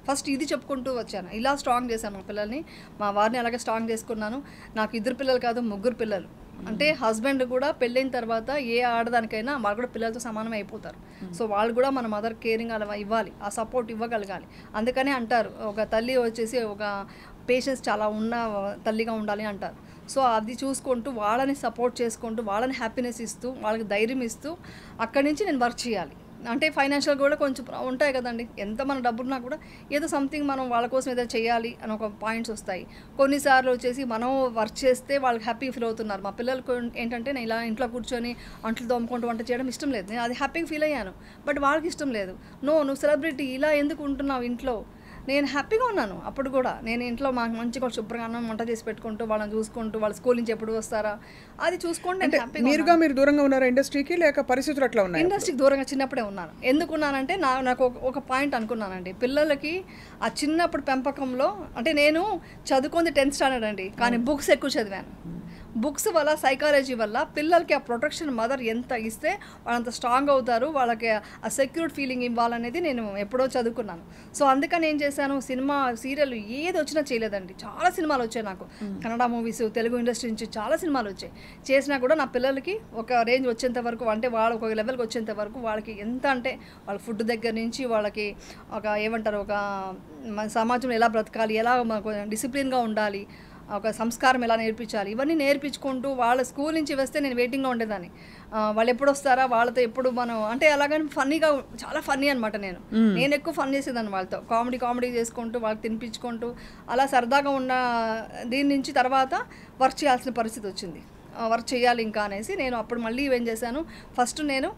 ఫస్ట్ ఇది చెప్పుకుంటూ వచ్చాను ఇలా స్ట్రాంగ్ చేశాను మా పిల్లల్ని మా వారిని అలాగే స్ట్రాంగ్ చేసుకున్నాను నాకు ఇద్దరు పిల్లలు కాదు ముగ్గురు పిల్లలు అంటే హస్బెండ్ కూడా పెళ్ళైన తర్వాత ఏ ఆడదానికైనా వాళ్ళు కూడా పిల్లలతో సమానం అయిపోతారు సో వాళ్ళు కూడా మన మదర్ కేరింగ్ అలా ఇవ్వాలి ఆ సపోర్ట్ ఇవ్వగలగాలి అందుకనే అంటారు ఒక తల్లి వచ్చేసి ఒక పేషెన్స్ చాలా ఉన్న తల్లిగా ఉండాలి అంటారు సో అది చూసుకుంటూ వాళ్ళని సపోర్ట్ చేసుకుంటూ వాళ్ళని హ్యాపీనెస్ ఇస్తూ వాళ్ళకి ధైర్యం ఇస్తూ అక్కడి నుంచి నేను వర్క్ చేయాలి అంటే ఫైనాన్షియల్ కూడా కొంచెం ఉంటాయి కదండి ఎంత మన డబ్బున్నా కూడా ఏదో సంథింగ్ మనం వాళ్ళ కోసం ఏదో చేయాలి అని ఒక పాయింట్స్ వస్తాయి కొన్నిసార్లు వచ్చేసి మనం వర్క్ చేస్తే వాళ్ళకి హ్యాపీ ఫీల్ అవుతున్నారు మా పిల్లలకు ఏంటంటే నేను ఇలా ఇంట్లో కూర్చొని అంట్లు తోముకుంటూ వంట చేయడం ఇష్టం లేదు నేను అది హ్యాపీగా ఫీల్ అయ్యాను బట్ వాళ్ళకి ఇష్టం లేదు నో నువ్వు సెలబ్రిటీ ఇలా ఎందుకు ఉంటున్నావు ఇంట్లో నేను హ్యాపీగా ఉన్నాను అప్పుడు కూడా నేను ఇంట్లో మాకు మంచిగా శుభ్రంగా అన్నం వంట చేసి పెట్టుకుంటూ వాళ్ళని చూసుకుంటూ వాళ్ళ స్కూల్ నుంచి ఎప్పుడు వస్తారా అది చూసుకుంటూ నేను హ్యాపీగా మీరుగా మీరు దూరంగా ఉన్నారా ఇండస్ట్రీకి లేక పరిస్థితులు అట్లా ఉన్నాయి ఇండస్ట్రీకి దూరంగా చిన్నప్పుడే ఉన్నాను ఎందుకున్నానంటే నా నాకు ఒక ఒక పాయింట్ అనుకున్నానండి పిల్లలకి ఆ చిన్నప్పుడు పెంపకంలో అంటే నేను చదువుకుంది టెన్త్ స్టాండర్డ్ అండి కానీ బుక్స్ ఎక్కువ చదివాను బుక్స్ వల్ల సైకాలజీ వల్ల పిల్లలకి ఆ ప్రొటెక్షన్ మదర్ ఎంత ఇస్తే వాళ్ళంత స్ట్రాంగ్ అవుతారు వాళ్ళకి ఆ సెక్యూర్డ్ ఫీలింగ్ ఇవ్వాలనేది నేను ఎప్పుడో చదువుకున్నాను సో అందుకని ఏం చేశాను సినిమా సీరియల్ ఏది వచ్చినా చేయలేదండి చాలా సినిమాలు వచ్చాయి నాకు కన్నడ మూవీస్ తెలుగు ఇండస్ట్రీ నుంచి చాలా సినిమాలు వచ్చాయి చేసినా కూడా నా పిల్లలకి ఒక రేంజ్ వచ్చేంత వరకు అంటే వాళ్ళు ఒక లెవెల్కి వచ్చేంత వరకు వాళ్ళకి ఎంత అంటే వాళ్ళ ఫుడ్ దగ్గర నుంచి వాళ్ళకి ఒక ఏమంటారు ఒక మన సమాజంలో ఎలా బ్రతకాలి ఎలా డిసిప్లిన్గా ఉండాలి ఒక సంస్కారం ఎలా నేర్పించాలి ఇవన్నీ నేర్పించుకుంటూ వాళ్ళ స్కూల్ నుంచి వస్తే నేను వెయిటింగ్లో ఉండేదాన్ని ఆ, వాళ్ళు ఎప్పుడు వస్తారా వాళ్ళతో ఎప్పుడు మనం అంటే అలాగని ఫన్నీగా చాలా ఫన్నీ అనమాట నేను నేను ఎక్కువ ఫన్ చేసేదాన్ని వాళ్ళతో కామెడీ కామెడీ చేసుకుంటూ వాళ్ళకి తినిపించుకుంటూ అలా సరదాగా ఉన్న దీని నుంచి తర్వాత వర్క్ చేయాల్సిన పరిస్థితి వచ్చింది వర్క్ చేయాలి ఇంకా అనేసి నేను అప్పుడు మళ్ళీ ఏం చేశాను ఫస్ట్ నేను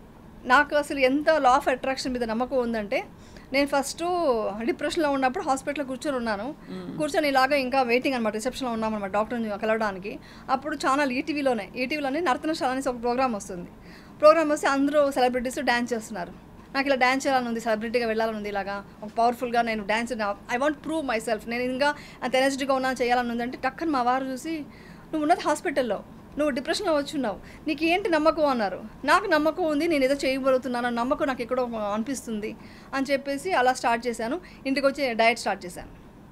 నాకు అసలు ఎంత లా ఆఫ్ అట్రాక్షన్ మీద నమ్మకం ఉందంటే నేను ఫస్ట్ డిప్రెషన్లో ఉన్నప్పుడు హాస్పిటల్లో కూర్చొని ఉన్నాను కూర్చొని ఇలాగా ఇంకా వెయిటింగ్ అనమాట రిసెప్షన్లో ఉన్నామన్నమాట డాక్టర్ని కలవడానికి అప్పుడు ఛానల్ ఈటీవీలోనే ఈటీవీలోనే నర్తనశాల అనేసి ఒక ప్రోగ్రామ్ వస్తుంది ప్రోగ్రామ్ వస్తే అందరూ సెలబ్రిటీస్ డ్యాన్స్ చేస్తున్నారు నాకు ఇలా డ్యాన్స్ చేయాలని ఉంది సెలబ్రిటీగా వెళ్ళాలని ఉంది ఇలాగా ఒక పవర్ఫుల్గా నేను dance I want prove myself నేను ఇంకా అంత ఎనర్జెటిక్గా ఉన్నా చేయాలని ఉంది అంటే టక్కని మా వారు చూసి నువ్వు ఉన్నది హాస్పిటల్లో నువ్వు డిప్రెషన్లో వచ్చున్నావు నీకు ఏంటి నమ్మకం అన్నారు నాకు నమ్మకం ఉంది నేను ఏదో చేయగలుగుతున్నాను ఆ నమ్మకం నాకు ఎక్కడో అనిపిస్తుంది అని చెప్పేసి అలా స్టార్ట్ చేశాను ఇంటికి వచ్చి డయట్ స్టార్ట్ చేశాను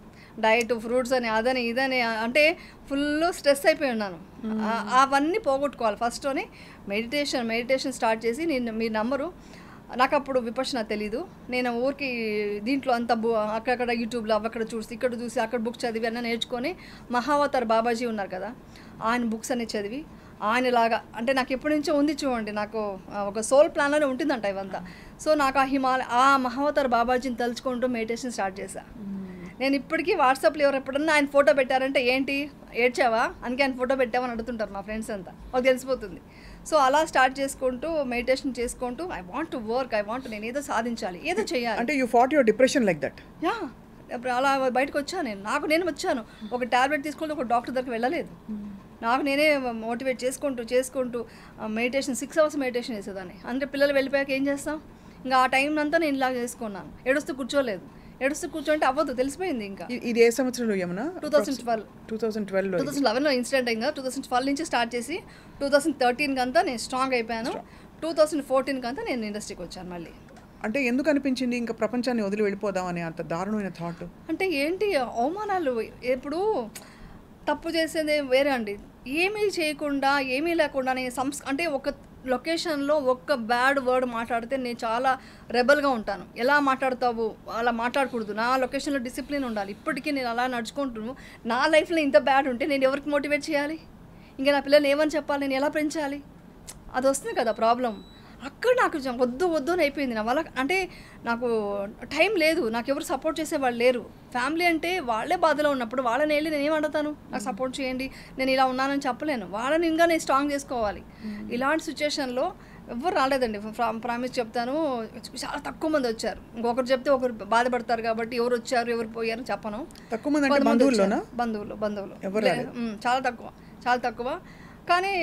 డయట్ ఫ్రూట్స్ అని అదని ఇదని అంటే ఫుల్ స్ట్రెస్ అయిపోయి ఉన్నాను ఆ- అవన్నీ పోగొట్టుకోవాలి ఫస్ట్ అని మెడిటేషన్ మెడిటేషన్ స్టార్ట్ చేసి నేను మీ నంబరు నాకు అప్పుడు విపక్షణ తెలీదు నేను ఊరికి దీంట్లో అంత బు అక్కడక్కడ యూట్యూబ్లో అక్కడ చూసి ఇక్కడ చూసి అక్కడ బుక్స్ చదివి అన్న నేర్చుకొని మహావతార్ బాబాజీ ఉన్నారు కదా ఆయన బుక్స్ అన్ని చదివి ఆయనలాగా అంటే నాకు ఎప్పటి నుంచో ఉంది చూడండి నాకు ఆ, ఒక సోల్ ప్లాన్లోనే ఉంటుందంట ఇవంతా సో నాకు ఆ హిమాలయ ఆ మహావతార్ బాబాజీని తలుచుకుంటూ మెడిటేషన్ స్టార్ట్ చేశా నేను ఇప్పటికీ వాట్సాప్లో ఎవరు ఎప్పుడన్నా ఆయన ఫోటో పెట్టారంటే ఏంటి ఏడ్చావా అందుకే ఆయన ఫోటో పెట్టావని అడుగుతుంటారు మా ఫ్రెండ్స్ అంతా అది తెలిసిపోతుంది సో అలా స్టార్ట్ చేసుకుంటూ మెడిటేషన్ చేసుకుంటూ I want to work I want నేను ఏదో సాధించాలి ఏదో చేయాలి అంటే you fat your depression like that yeah ఇప్పుడు అలా బయటకు వచ్చాను నేను నాకు నేను వచ్చాను ఒక టాబ్లెట్ తీసుకుంటూ ఒక డాక్టర్ దగ్గరికి వెళ్ళలేదు నాకు నేనే మోటివేట్ చేసుకుంటూ చేసుకుంటూ మెడిటేషన్ సిక్స్ అవర్స్ మెడిటేషన్ చేసేదాన్ని అంటే పిల్లలు వెళ్ళిపోయాక ఏం చేస్తాం ఇంకా ఆ టైం అంతా నేను ఇలా చేసుకున్నాను ఏడుస్తూ కూర్చోలేదు ఏడుస్తూ కూర్చోంటే అవ్వదు తెలిసిపోయింది ఇంకా ఇది ఏ సంవత్సరంలో Yamuna two thousand twelve two thousand ట్వెల్వ్లో టూ థౌసండ్ లెవెన్లో ఇన్సిడెంట్ అయింది టూ థౌసండ్ ట్వెల్వ్ నుంచి స్టార్ట్ చేసి టూ థౌసండ్ థర్టీన్కి అంతా నేను స్ట్రాంగ్ అయిపోయాను టూ థౌసండ్ ఫోర్టీన్కి అంతా నేను ఇండస్ట్రీకి వచ్చాను మళ్ళీ అంటే ఎందుకు అనిపించింది ఇంకా ప్రపంచాన్ని వదిలి వెళ్ళిపోదాం అనే అంత దారుణమైన థాట్ అంటే ఏంటి అవమానాలు ఎప్పుడు తప్పు చేసేది వేరే అండి ఏమీ చేయకుండా ఏమీ లేకుండా నేను సంస్ అంటే ఒక లొకేషన్లో ఒక్క బ్యాడ్ వర్డ్ మాట్లాడితే నేను చాలా రెబల్గా ఉంటాను ఎలా మాట్లాడతావు అలా మాట్లాడకూడదు నా లొకేషన్లో డిసిప్లిన్ ఉండాలి ఇప్పటికీ నేను అలా నడుచుకుంటున్నాను నా లైఫ్లో ఇంత బ్యాడ్ ఉంటే నేను ఎవరికి మోటివేట్ చేయాలి ఇంకా నా పిల్లల్ని ఏమని చెప్పాలి నేను ఎలా పెంచాలి అది వస్తుంది కదా ప్రాబ్లం అక్కడ నాకు జ- వద్దు వద్దు అని అయిపోయింది నా వల్ల అంటే నాకు టైం లేదు నాకు ఎవరు సపోర్ట్ చేసేవాళ్ళు లేరు ఫ్యామిలీ అంటే వాళ్ళే బాధలో ఉన్నప్పుడు వాళ్ళని వెళ్ళి నేను ఏం అడుగుతాను నాకు సపోర్ట్ చేయండి నేను ఇలా ఉన్నానని చెప్పలేను వాళ్ళని ఇంకా నేను స్ట్రాంగ్ చేసుకోవాలి ఇలాంటి సిచ్యుయేషన్లో ఎవ్వరు రాలేదండి ప్రామిస్ చెప్తాను చాలా తక్కువ మంది వచ్చారు ఇంకొకరు చెప్తే ఒకరు బాధపడతారు కాబట్టి ఎవరు వచ్చారు ఎవరు పోయారు చెప్పను తక్కువ మంది అంటే కొంతమంది బంధువుల్లోనా? వచ్చారు. బంధువులు బంధువులు ఎవరు లే- మ్, చాలా తక్కువ చాలా తక్కువ కానీ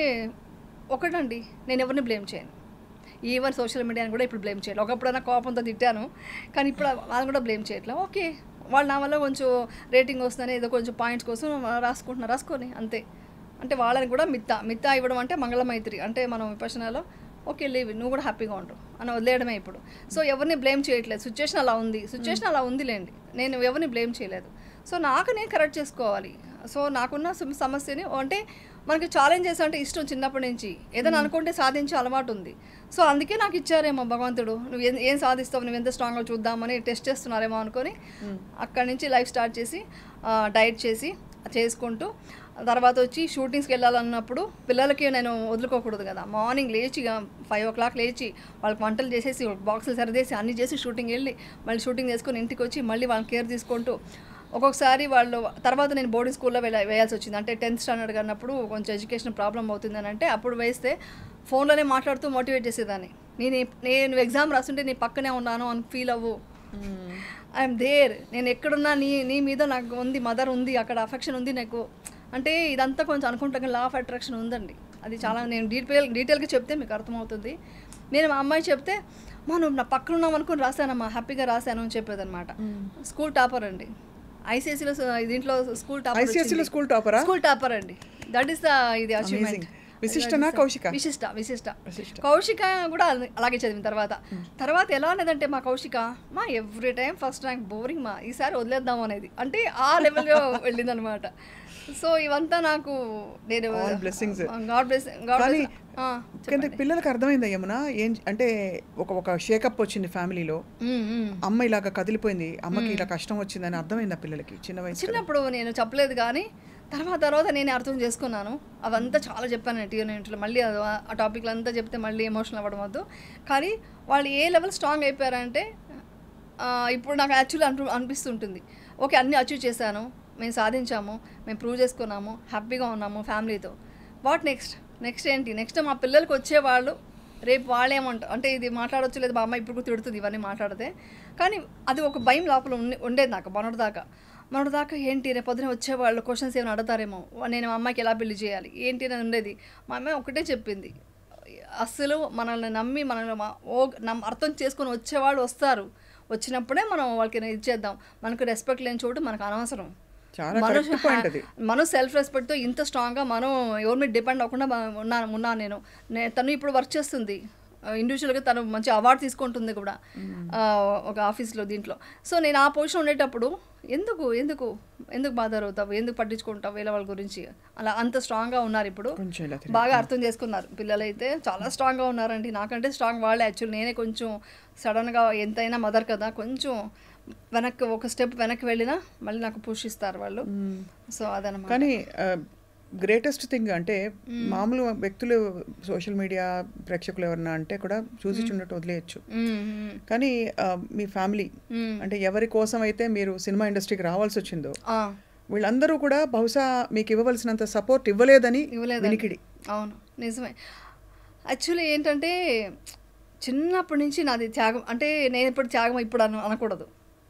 ఒకటండి నేను ఎవరిని బ్లేమ్ చేయను ఈవెన్ సోషల్ మీడియాని కూడా ఇప్పుడు బ్లేమ్ చేయలేదు ఒకప్పుడైనా కోపంతో తిట్టాను కానీ ఇప్పుడు వాళ్ళని కూడా బ్లేమ్ చేయట్లేదు ఓకే వాళ్ళు నా వల్ల కొంచెం రేటింగ్ వస్తుందని ఏదో కొంచెం పాయింట్స్ కోసం రాసుకుంటున్నారు రాసుకొని అంతే అంటే వాళ్ళని కూడా మిత్త మిత్త ఇవ్వడం అంటే మంగళమైత్రి అంటే మనం విపక్షణలో ఓకే లీవ్ నువ్వు కూడా హ్యాపీగా ఉండు అని వదిలేయడమే ఇప్పుడు సో ఎవరిని బ్లేమ్ చేయట్లేదు సిచ్యువేషన్ అలా ఉంది సిచ్యువేషన్ అలా ఉందిలేండి నేను ఎవరిని బ్లేమ్ చేయలేదు సో నాకు నేను కరెక్ట్ చేసుకోవాలి సో నాకున్న సమ- సమస్యని అంటే మనకి ఛాలెంజెస్ అంటే ఇష్టం చిన్నప్పటి నుంచి ఏదైనా అనుకుంటే సాధించే అలవాటు ఉంది సో అందుకే నాకు ఇచ్చారేమో భగవంతుడు నువ్వు ఏం- ఏం సాధిస్తావు నువ్వు ఎంత స్ట్రాంగ్గా చూద్దామని టెస్ట్ చేస్తున్నారేమో అనుకొని అక్కడి నుంచి లైఫ్ స్టార్ట్ చేసి డైట్ చేసి చేసుకుంటూ తర్వాత వచ్చి షూటింగ్స్కి వెళ్ళాలన్నప్పుడు పిల్లలకి నేను వదులుకోకూడదు కదా మార్నింగ్ లేచి ఫైవ్ ఓ క్లాక్ లేచి వాళ్ళకి వంటలు చేసేసి బాక్సులు సరిదేసి అన్నీ చేసి షూటింగ్ వెళ్ళి మళ్ళీ షూటింగ్ చేసుకొని ఇంటికి వచ్చి మళ్ళీ వాళ్ళని కేర్ తీసుకుంటూ ఒక్కొక్కసారి వాళ్ళు తర్వాత నేను బోర్డింగ్ స్కూల్లో వెళ్ళ వేయాల్సి వచ్చింది అంటే టెన్త్ స్టాండర్డ్ అన్నప్పుడు కొంచెం ఎడ్యుకేషన్ ప్రాబ్లం అవుతుందని అంటే అప్పుడు వేస్తే ఫోన్లోనే మాట్లాడుతూ మోటివేట్ చేసేదాన్ని నేను ఈ- నేను ఎగ్జామ్ రాస్తుంటే నీ పక్కనే ఉన్నాను అని ఫీల్ అవ్వు ఐఎమ్ దేర్ నేను ఎక్కడున్నా నీ నీ మీద నాకు ఉంది మదర్ ఉంది అక్కడ అఫెక్షన్ ఉంది నాకు అంటే ఇదంతా కొంచెం అనుకుంటాం లా ఆఫ్ అట్రాక్షన్ ఉందండి అది చాలా నేను డీటెయిల్ డీటెయిల్గా చెప్తే మీకు అర్థమవుతుంది నేను మా అమ్మాయి చెప్తే మా నువ్వు నా పక్కన ఉన్నాం అనుకుని రాశానమ్మా హ్యాపీగా రాశాను అని చెప్పేదన్నమాట స్కూల్ టాపర్ అండి ఐసీఎస్సీలో దీంట్లో స్కూల్ టాపర్ ICSE లో school topper ఆ? స్కూల్ టాపర్ అండి దట్ ఈస్ ద ఇది అచీవ్మెంట్ విశిష్టనా, కౌశిక? విశిష్ట విశిష్ట కౌశిక కూడా అల- అలాగే చదివిన తర్వాత తర్వాత ఎలా అనేదంటే మా కౌశిక మా every time first rank boring మా ఈసారి వదిలేద్దాం అనేది అంటే ఆ లెవెల్లో వెళ్ళిందనమాట సో ఇవంతా నాకు నేను All blessings. God bless God కానీ కానీ పిల్లలకు అర్థమైందా యమున ఏం అంటే ఒక ఒక షేకప్ వచ్చింది ఫ్యామిలీలో అమ్మ ఇలాగ కదిలిపోయింది అమ్మకి ఇలా కష్టం వచ్చిందని అర్థమైందా పిల్లలకి చిన్న వయసు చిన్నప్పుడు నేను చెప్పలేదు కానీ తర్వాత తర్వాత నేను అర్థం చేసుకున్నాను అవంతా చాలా చెప్పాను టీవీ ఇంట్లో మళ్ళీ అది ఆ టాపిక్లు అంతా చెప్తే మళ్ళీ ఎమోషనల్ అవ్వడం వద్దు కానీ వాళ్ళు ఏ లెవెల్ స్ట్రాంగ్ అయిపోయారంటే ఆ, ఇప్పుడు నాకు యాక్చువల్లీ అనిపి అనిపిస్తుంటుంది ఓకే అన్నీ అచీవ్ చేశాను మేము సాధించాము మేము ప్రూవ్ చేసుకున్నాము హ్యాపీగా ఉన్నాము ఫ్యామిలీతో వాట్ నెక్స్ట్ నెక్స్ట్ ఏంటి నెక్స్ట్ మా పిల్లలకి వచ్చేవాళ్ళు రేపు వాళ్ళేమంటారు అంటే ఇది మాట్లాడొచ్చు లేదు మా అమ్మ ఇప్పుడు కూడా తిడుతుంది ఇవన్నీ మాట్లాడితే కానీ అది ఒక భయం లోపల ఉండే ఉండేది నాకు మొన్నటిదాకా మొన్నటిదాకా ఏంటి రేపు పొద్దున వచ్చేవాళ్ళు క్వశ్చన్స్ ఏమైనా అడుగుతారేమో నేను మా అమ్మాయికి ఎలా పెళ్లి చేయాలి ఏంటి అని ఉండేది మా అమ్మాయి ఒకటే చెప్పింది అస్సలు మనల్ని నమ్మి మనల్ని మా- ఓ నమ్ అర్థం చేసుకొని వచ్చేవాళ్ళు వస్తారు వచ్చినప్పుడే మనం వాళ్ళకి ఇచ్చేద్దాం మనకు రెస్పెక్ట్ లేని చోటు మనకు అనవసరం చాలా మనం correct point అది. మనం సెల్ఫ్ రెస్పెక్ట్తో ఇంత స్ట్రాంగ్గా మనం ఎవరి మీద డిపెండ్ అవ్వకుండా మనం ఉన్నాను ఉన్నాను నేను నే- తను ఇప్పుడు వర్క్ చేస్తుంది ఇండివిజువల్గా తను మంచి అవార్డు తీసుకుంటుంది కూడా ఆ, ఒక ఆఫీస్లో దీంట్లో సో నేను ఆ పొజిషన్ ఉండేటప్పుడు ఎందుకు ఎందుకు ఎందుకు బాధ అవుతావు ఎందుకు పట్టించుకుంటావు వేరే వాళ్ళ గురించి అలా అంత స్ట్రాంగ్గా ఉన్నారు ఇప్పుడు కొంచెం ఇలా తిరిగి. బాగా అర్థం చేసుకున్నారు పిల్లలైతే చాలా స్ట్రాంగ్గా ఉన్నారండి నాకంటే స్ట్రాంగ్ వాళ్ళే యాక్చువల్ నేనే కొంచెం సడన్గా ఎంతైనా మదర్ కదా కొంచెం వెనక్కి ఒక స్టెప్ వెనక్కి వెళ్ళినా మళ్ళీ నాకు పుష్ ఇస్తారు వాళ్ళు సో అదనమాట కానీ గ్రేటెస్ట్ థింగ్ అంటే మామూలు వ్యక్తులు సోషల్ మీడియా ప్రేక్షకులు ఎవరన్నా అంటే కూడా చూసి చున్నట్టు వదిలేయచ్చు మ్మ్, మ్మ్. కానీ ఆ, మీ ఫ్యామిలీ మ్మ్. అంటే ఎవరి కోసం అయితే మీరు సినిమా ఇండస్ట్రీకి రావాల్సి వచ్చిందో ఆ, వీళ్ళందరూ కూడా బహుశా మీకు ఇవ్వవలసినంత సపోర్ట్ ఇవ్వలేదని ఇవ్వలేదండి. వినికిడి అవును నిజమే యాక్చువల్లీ ఏంటంటే చిన్నప్పటి నుంచి నాది త్యాగం అంటే నేను ఇప్పుడు త్యాగం ఇప్పుడు అన అనకూడదు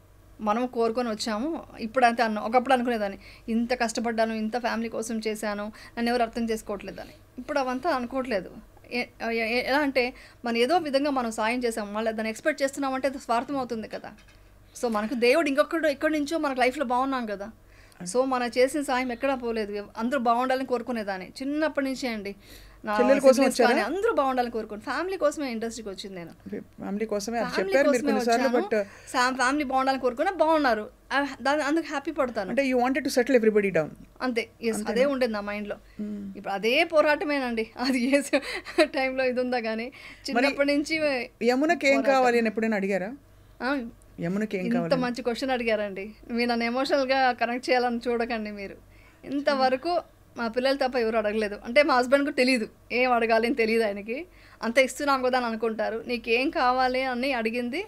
మనం కోరుకొని వచ్చాము ఇప్పుడు అంతే అన్న ఒకప్పుడు అనుకునేదాన్ని ఇంత కష్టపడ్డాను ఇంత ఫ్యామిలీ కోసం చేశాను నన్ను ఎవరు అర్థం చేసుకోవట్లేదని ఇప్పుడు అవంతా అనుకోవట్లేదు ఏ- ఏ- ఎలా అంటే మనం ఏదో విధంగా మనం సాయం చేసాం మళ్ళీ దాన్ని ఎక్స్పెక్ట్ చేస్తున్నామంటే అది స్వార్థం అవుతుంది కదా సో మనకు దేవుడు ఇంకొకడు ఎక్కడి నుంచో మనకు లైఫ్లో బాగున్నాం కదా సో మనం చేసిన సాయం ఎక్కడా పోలేదు అందరూ బాగుండాలని కోరుకునేదాన్ని చిన్నప్పటి నుంచి అండి నా చెల్లెల కోసం siblings వచ్చారా? కానీ అందరూ బాగుండాలని కోరుకుని ఫ్యామిలీ కోసమే ఇండస్ట్రీకి వచ్చింది నేను ఫ్యామిలీ కోసమే అది ఫ్యామిలీ చెప్పారు మీరు కోసమే కొన్నిసార్లు వచ్చాను బట్ ఫ్యామ్- ఫ్యామిలీ బాగుండాలని కోరుకున్నా బాగున్నారు ఆ, దాని అందుకు హ్యాపీ పడతాను అంటే you wanted to settle everybody down అంతే ఎస్ అదే ఉండేది నా మైండ్లో ఇప్పుడు అదే పోరాటమేనండి అది ఏ టైంలో ఇది ఉందా కానీ చిన్నప్పటి నుంచి యమునకి ఏం కావాలి అని ఎప్పుడైనా అడిగారా ఆ, యమునకి ఏం ఇంత కావాలి మంచి క్వశ్చన్ అడిగారండి మీరు నన్ను ఎమోషనల్గా కనెక్ట్ చేయాలని చూడకండి మీరు ఇంతవరకు మా పిల్లలు తప్ప ఎవరు అడగలేదు అంటే మా హస్బెండ్కి తెలియదు ఏం అడగాలి అని తెలియదు ఆయనకి అంత ఇస్తున్నాం కదా అని అనుకుంటారు నీకేం కావాలి అని అడిగింది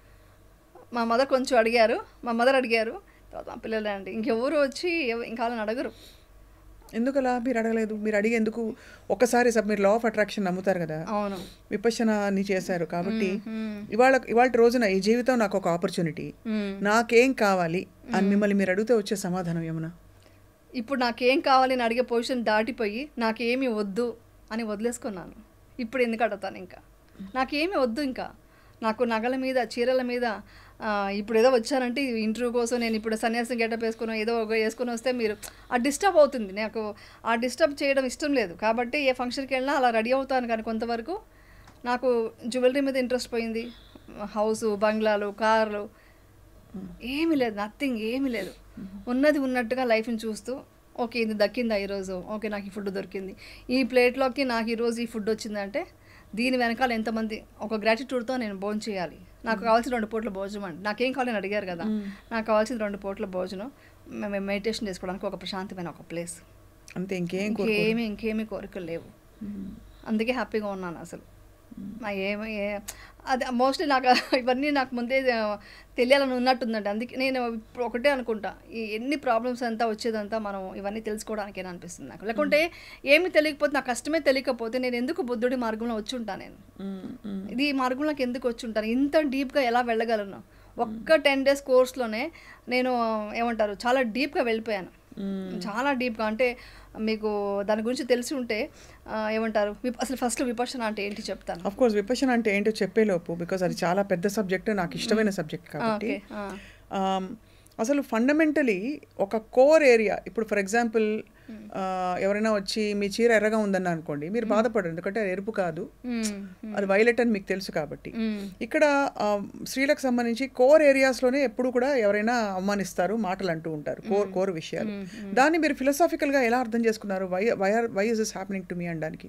మా మదర్ కొంచెం అడిగారు మా మదర్ అడిగారు తర్వాత మా పిల్లలే అండి ఇంకెవరు వచ్చి ఎవ- ఇంకా వాళ్ళని అడగరు ఎందుకలా మీరు అడగలేదు మీరు అడిగి ఎందుకు ఒక్కసారి సబ్ మీరు లా ఆఫ్ అట్రాక్షన్ నమ్ముతారు కదా అవును విపశనాన్ని చేశారు కాబట్టి ఇవాళ ఇవాళ రోజున ఈ జీవితం నాకు ఒక ఆపర్చునిటీ నాకేం కావాలి అని మిమ్మల్ని మీరు అడిగితే వచ్చే సమాధానం ఏమన్నా ఇప్పుడు నాకేం కావాలి అని అడిగే పొజిషన్ దాటిపోయి నాకేమీ వద్దు అని వదిలేసుకున్నాను ఇప్పుడు ఎందుకు అడుగుతాను ఇంకా నాకేమీ వద్దు ఇంకా నాకు నగల మీద చీరల మీద ఆ, ఇప్పుడు ఏదో వచ్చానంటే ఇంటర్వ్యూ కోసం నేను ఇప్పుడు సన్యాసం గెటప్ వేసుకుని ఏదో ఒక వేసుకుని వస్తే మీరు ఆ డిస్టర్బ్ అవుతుంది నాకు ఆ డిస్టర్బ్ చేయడం ఇష్టం లేదు కాబట్టి ఏ ఫంక్షన్కి వెళ్ళినా అలా రెడీ అవుతాను కానీ కొంతవరకు నాకు జ్యువెలరీ మీద ఇంట్రెస్ట్ పోయింది హౌస్ బంగ్లాలు కార్లు ఏమీ లేదు నథింగ్ ఏమీ లేదు ఉన్నది ఉన్నట్టుగా లైఫ్ని చూస్తూ ఓకే ఇది దక్కిందా ఈరోజు ఓకే నాకు ఈ ఫుడ్ దొరికింది ఈ ప్లేట్లోకి నాకు ఈరోజు ఈ ఫుడ్ వచ్చిందంటే దీని వెనకాల ఎంతమంది ఒక గ్రాటిట్యూడ్తో నేను భోజనం చేయాలి నాకు కావాల్సిన రెండు పూట్ల భోజనం అండి నాకేం కావాలని అడిగారు కదా నాకు కావాల్సిన రెండు పూట్ల భోజనం మేము మెడిటేషన్ చేసుకోవడానికి ఒక ప్రశాంతమైన ఒక ప్లేస్ అంతే ఇంకేం కోరుకోరు. ఇంకేమి ఇంకేమి కోరికలు లేవు అందుకే హ్యాపీగా ఉన్నాను అసలు నా ఏమి ఏ- అది మోస్ట్లీ నాకు ఇవన్నీ నాకు ముందే ఆ, తెలియాలని ఉన్నట్టుందండి అందుకే నేను ఇప్పుడు ఒకటే అనుకుంటా ఈ ఎన్ని ప్రాబ్లమ్స్ అంతా వచ్చేదంతా మనం ఇవన్నీ తెలుసుకోవడానికేనా అనిపిస్తుంది నాకు లేకుంటే ఏమి తెలియకపోతే నాకు కష్టమే తెలియకపోతే నేను ఎందుకు బుద్ధుడి మార్గంలో వచ్చి ఉంటాను నేను మ్మ్, మ్మ్. ఇది ఈ మార్గంలోకి ఎందుకు వచ్చి ఉంటాను ఇంత డీప్గా ఎలా వెళ్ళగలను ఒక్క టెన్ డేస్ కోర్స్లోనే నేను ఏమంటారు చాలా డీప్గా వెళ్ళిపోయాను చాలా డీప్గా అంటే మీకు దాని గురించి తెలిసి ఉంటే ఆ, ఏమంటారు విప్- అసలు ఫస్ట్ విపర్శన అంటే ఏంటి చెప్తాను అఫ్ కోర్స్ విపషన్ అంటే ఏంటో చెప్పేలోపు బికాజ్ అది చాలా పెద్ద సబ్జెక్ట్ నాకు ఇష్టమైన సబ్జెక్ట్ కాబట్టి ఓకే ఆ. Um, అసలు ఫండమెంటలీ ఒక కోర్ ఏరియా ఇప్పుడు ఫర్ ఎగ్జాంపుల్ ఎవరైనా వచ్చి మీ చీర ఎర్రగా ఉందని అనుకోండి మీరు బాధపడరు ఎందుకంటే అది ఎరుపు కాదు మ్మ్. అది వైలెట్ అని మీకు తెలుసు కాబట్టి మ్మ్. ఇక్కడ ఆ, స్త్రీలకు సంబంధించి కోర్ ఏరియాస్లోనే ఎప్పుడు కూడా ఎవరైనా అవమానిస్తారు మాటలు అంటూ ఉంటారు కోర్ కోర్ విషయాలు దాన్ని మీరు ఫిలసాఫికల్గా ఎలా అర్థం చేసుకున్నారు why why are why is is happening to me అనడానికి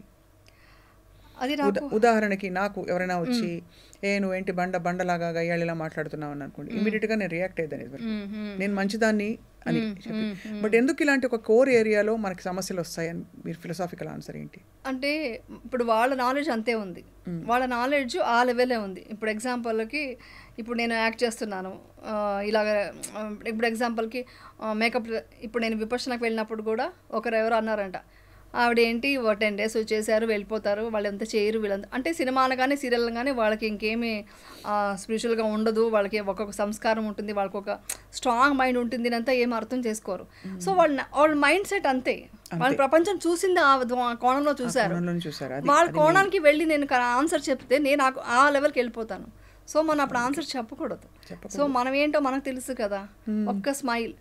అది ఉదా- నాకు ఉదాహరణకి నాకు ఎవరైనా వచ్చి ఏ నువ్వేంటి బండ బండలాగా గయ్యాళిలా మాట్లాడుతున్నావు అని అనుకోండి ఇమీడియట్ గా నేను రియాక్ట్ అయ్యేదాన్ని ఇదివరకు. మ్మ్, మ్మ్. నేను మంచిదాన్ని అని చెప్పి బట్ ఎందుకు ఇలాంటి ఒక కోర్ ఏరియాలో మనకి సమస్యలు వస్తాయని మీరు ఫిలసాఫికల్ ఆన్సర్ ఏంటి అంటే ఇప్పుడు వాళ్ళ నాలెడ్జ్ అంతే ఉంది వాళ్ళ నాలెడ్జ్ ఆ లెవెలే ఉంది ఇప్పుడు ఎగ్జాంపుల్కి ఇప్పుడు నేను యాక్ట్ చేస్తున్నాను ఆ, ఇలాగ ఆ, ఇప్పుడు ఎగ్జాంపుల్కి మేకప్ ఇప్పుడు నేను విపక్షణకు వెళ్ళినప్పుడు కూడా ఒకరు ఎవరు అన్నారంట ఆవిడ ఏంటి టెన్ డేస్ వచ్చేసారు వెళ్ళిపోతారు వాళ్ళంతా చేయరు వీళ్ళంతా అంటే సినిమా అనగానే సీరియల్ అనగానే వాళ్ళకి ఇంకేమీ స్పిరిచువల్గా ఉండదు వాళ్ళకి ఒక్కొక్క సంస్కారం ఉంటుంది వాళ్ళకి ఒక స్ట్రాంగ్ మైండ్ ఉంటుంది అంతా ఏం అర్థం చేసుకోరు సో వాళ్ళ వాళ్ళ మైండ్ సెట్ అంతే వాళ్ళ ప్రపంచం చూసింది ఆ దో- కోణంలో చూశారు కోణంలో చూసారు అది వాళ్ళ కోణానికి వెళ్ళి నేను ఆన్సర్ చెప్తే నేను ఆ- ఆ లెవెల్కి వెళ్ళిపోతాను సో మనం అప్పుడు ఆన్సర్ చెప్పకూడదు సో మనం ఏంటో మనకు తెలుసు కదా ఒక్క స్మైల్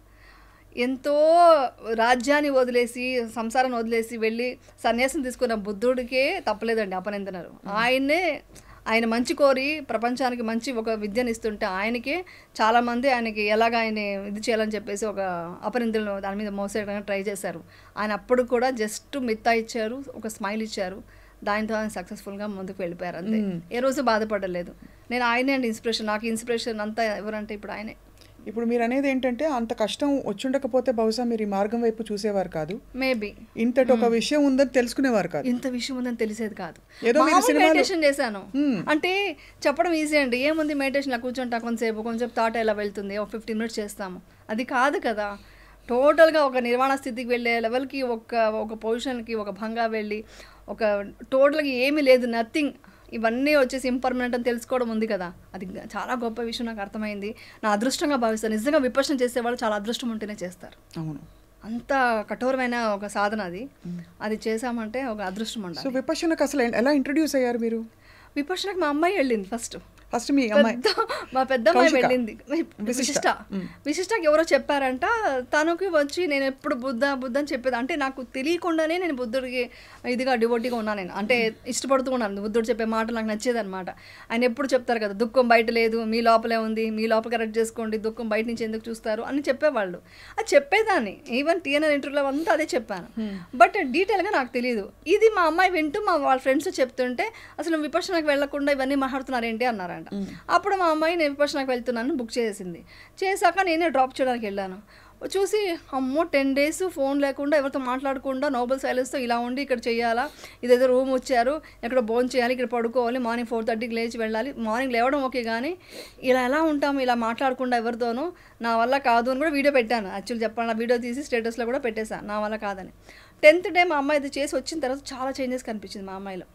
ఎంతో రాజ్యాన్ని వదిలేసి సంసారాన్ని వదిలేసి వెళ్ళి సన్యాసం తీసుకున్న బుద్ధుడికే తప్పలేదండి అపనిందనరు ఆయన్నే ఆయన మంచి కోరి ప్రపంచానికి మంచి ఒక విద్యను ఇస్తుంటే ఆయనకే చాలామంది ఆయనకి ఎలాగ ఆయన ఇది చేయాలని చెప్పేసి ఒక అపనిందలను దాని మీద మోసేయడానికి ట్రై చేశారు ఆయన అప్పుడు కూడా జస్ట్ మిత్తా ఇచ్చారు ఒక స్మైల్ ఇచ్చారు దానితో ఆయన సక్సెస్ఫుల్గా ముందుకు వెళ్ళిపోయారు అంతే ఏ రోజు బాధపడలేదు నేను ఆయనే అండి ఇన్స్పిరేషన్ నాకు ఇన్స్పిరేషన్ అంతా ఎవరంటే ఇప్పుడు ఆయనే ఇప్పుడు మీరు అనేది ఏంటంటే అంత కష్టం వచ్చుండకపోతే బహుశా మీరు ఈ మార్గం వైపు చూసేవారు కాదు మేబీ ఇంతటి ఒక విషయం ఉందని తెలుసుకునేవారు కాదు ఇంత విషయం ఉందని తెలిసేది కాదు ఏదో మీరు మామూలు సినిమాలో- మెడిటేషన్ చేశాను అంటే చెప్పడం ఈజీ అండి ఏముంది మెడిటేషన్ కూర్చుంటా కొంతసేపు కొంచెం థాట్ ఎలా వెళ్తుంది ఒక ఫిఫ్టీన్ మినిట్స్ చేస్తాము అది కాదు కదా టోటల్గా ఒక నిర్వాణ స్థితికి వెళ్ళే లెవెల్కి ఒక ఒక పొజిషన్కి ఒక భంగా వెళ్ళి ఒక టోటల్గా ఏమీ లేదు నథింగ్ ఇవన్నీ వచ్చేసి ఇంపర్మనెంట్ అని తెలుసుకోవడం ఉంది కదా అది చాలా గొప్ప విషయం నాకు అర్థమైంది నా అదృష్టంగా భావిస్తాను నిజంగా విపక్షణ చేసేవాళ్ళు చాలా అదృష్టం ఉంటేనే చేస్తారు అవును అంత కఠోరమైన ఒక సాధన అది అది చేసామంటే ఒక అదృష్టం సో ఉండాలి విపక్షణకు అసలు ఎలా ఇంట్రడ్యూస్ అయ్యారు మీరు విపక్షణకు మా అమ్మాయి వెళ్ళింది ఫస్ట్ ఫస్ట్ మీ అమ్మాయి పెద్ద మా పెద్ద అమ్మాయి కౌశిక. వెళ్ళింది విశిష్ట విశిష్టకి ఎవరో చెప్పారంట తనకి వచ్చి నేను ఎప్పుడు బుద్ధ బుద్ధ అని చెప్పేది అంటే నాకు తెలియకుండానే నేను బుద్ధుడికి ఇదిగా డివోటీగా ఉన్నాను నేను అంటే ఇష్టపడుతూ ఉన్నాను బుద్ధుడు చెప్పే మాట నాకు నచ్చేది అనమాట ఆయన ఎప్పుడు చెప్తారు కదా దుఃఖం బయట లేదు మీ లోపలే ఉంది మీ లోపల కరెక్ట్ చేసుకోండి దుఃఖం బయట నుంచి ఎందుకు చూస్తారు అని చెప్పేవాళ్ళు అది చెప్పేదాన్ని ఈవెన్ టీఎన్ఆర్ ఇంటర్వ్యూలో అంతా అదే చెప్పాను బట్ డీటెయిల్గా నాకు తెలియదు ఇది మా అమ్మాయి వింటూ మా వాళ్ళ ఫ్రెండ్స్ చెప్తుంటే అసలు విపక్షణకు వెళ్లకుండా ఇవన్నీ మాట్లాడుతున్నారు ఏంటి అన్నారంట అప్పుడు మా అమ్మాయి నేను విపక్షణకు వెళ్తున్నాను బుక్ చేసింది చేశాక నేనే డ్రాప్ చేయడానికి వెళ్ళాను చూసి అమ్మో టెన్ డేస్ ఫోన్ లేకుండా ఎవరితో మాట్లాడకుండా నోబెల్ సైలెన్స్తో ఇలా ఉండి ఇక్కడ చేయాలా ఇదేదో రూమ్ వచ్చారు ఇక్కడ భోజనం చేయాలి ఇక్కడ పడుకోవాలి మార్నింగ్ ఫోర్ థర్టీకి లేచి వెళ్ళాలి మార్నింగ్ లేవడం ఓకే కానీ ఇలా ఎలా ఉంటాము ఇలా మాట్లాడకుండా ఎవరితోనూ నా వల్ల కాదు అని కూడా వీడియో పెట్టాను యాక్చువల్ చెప్పాలి వీడియో తీసి స్టేటస్లో కూడా పెట్టేశాను నా వల్ల కాదని టెన్త్ డే మా అమ్మాయి ఇది చేసి వచ్చిన తర్వాత చాలా చేంజెస్ కనిపించింది మా అమ్మాయిలో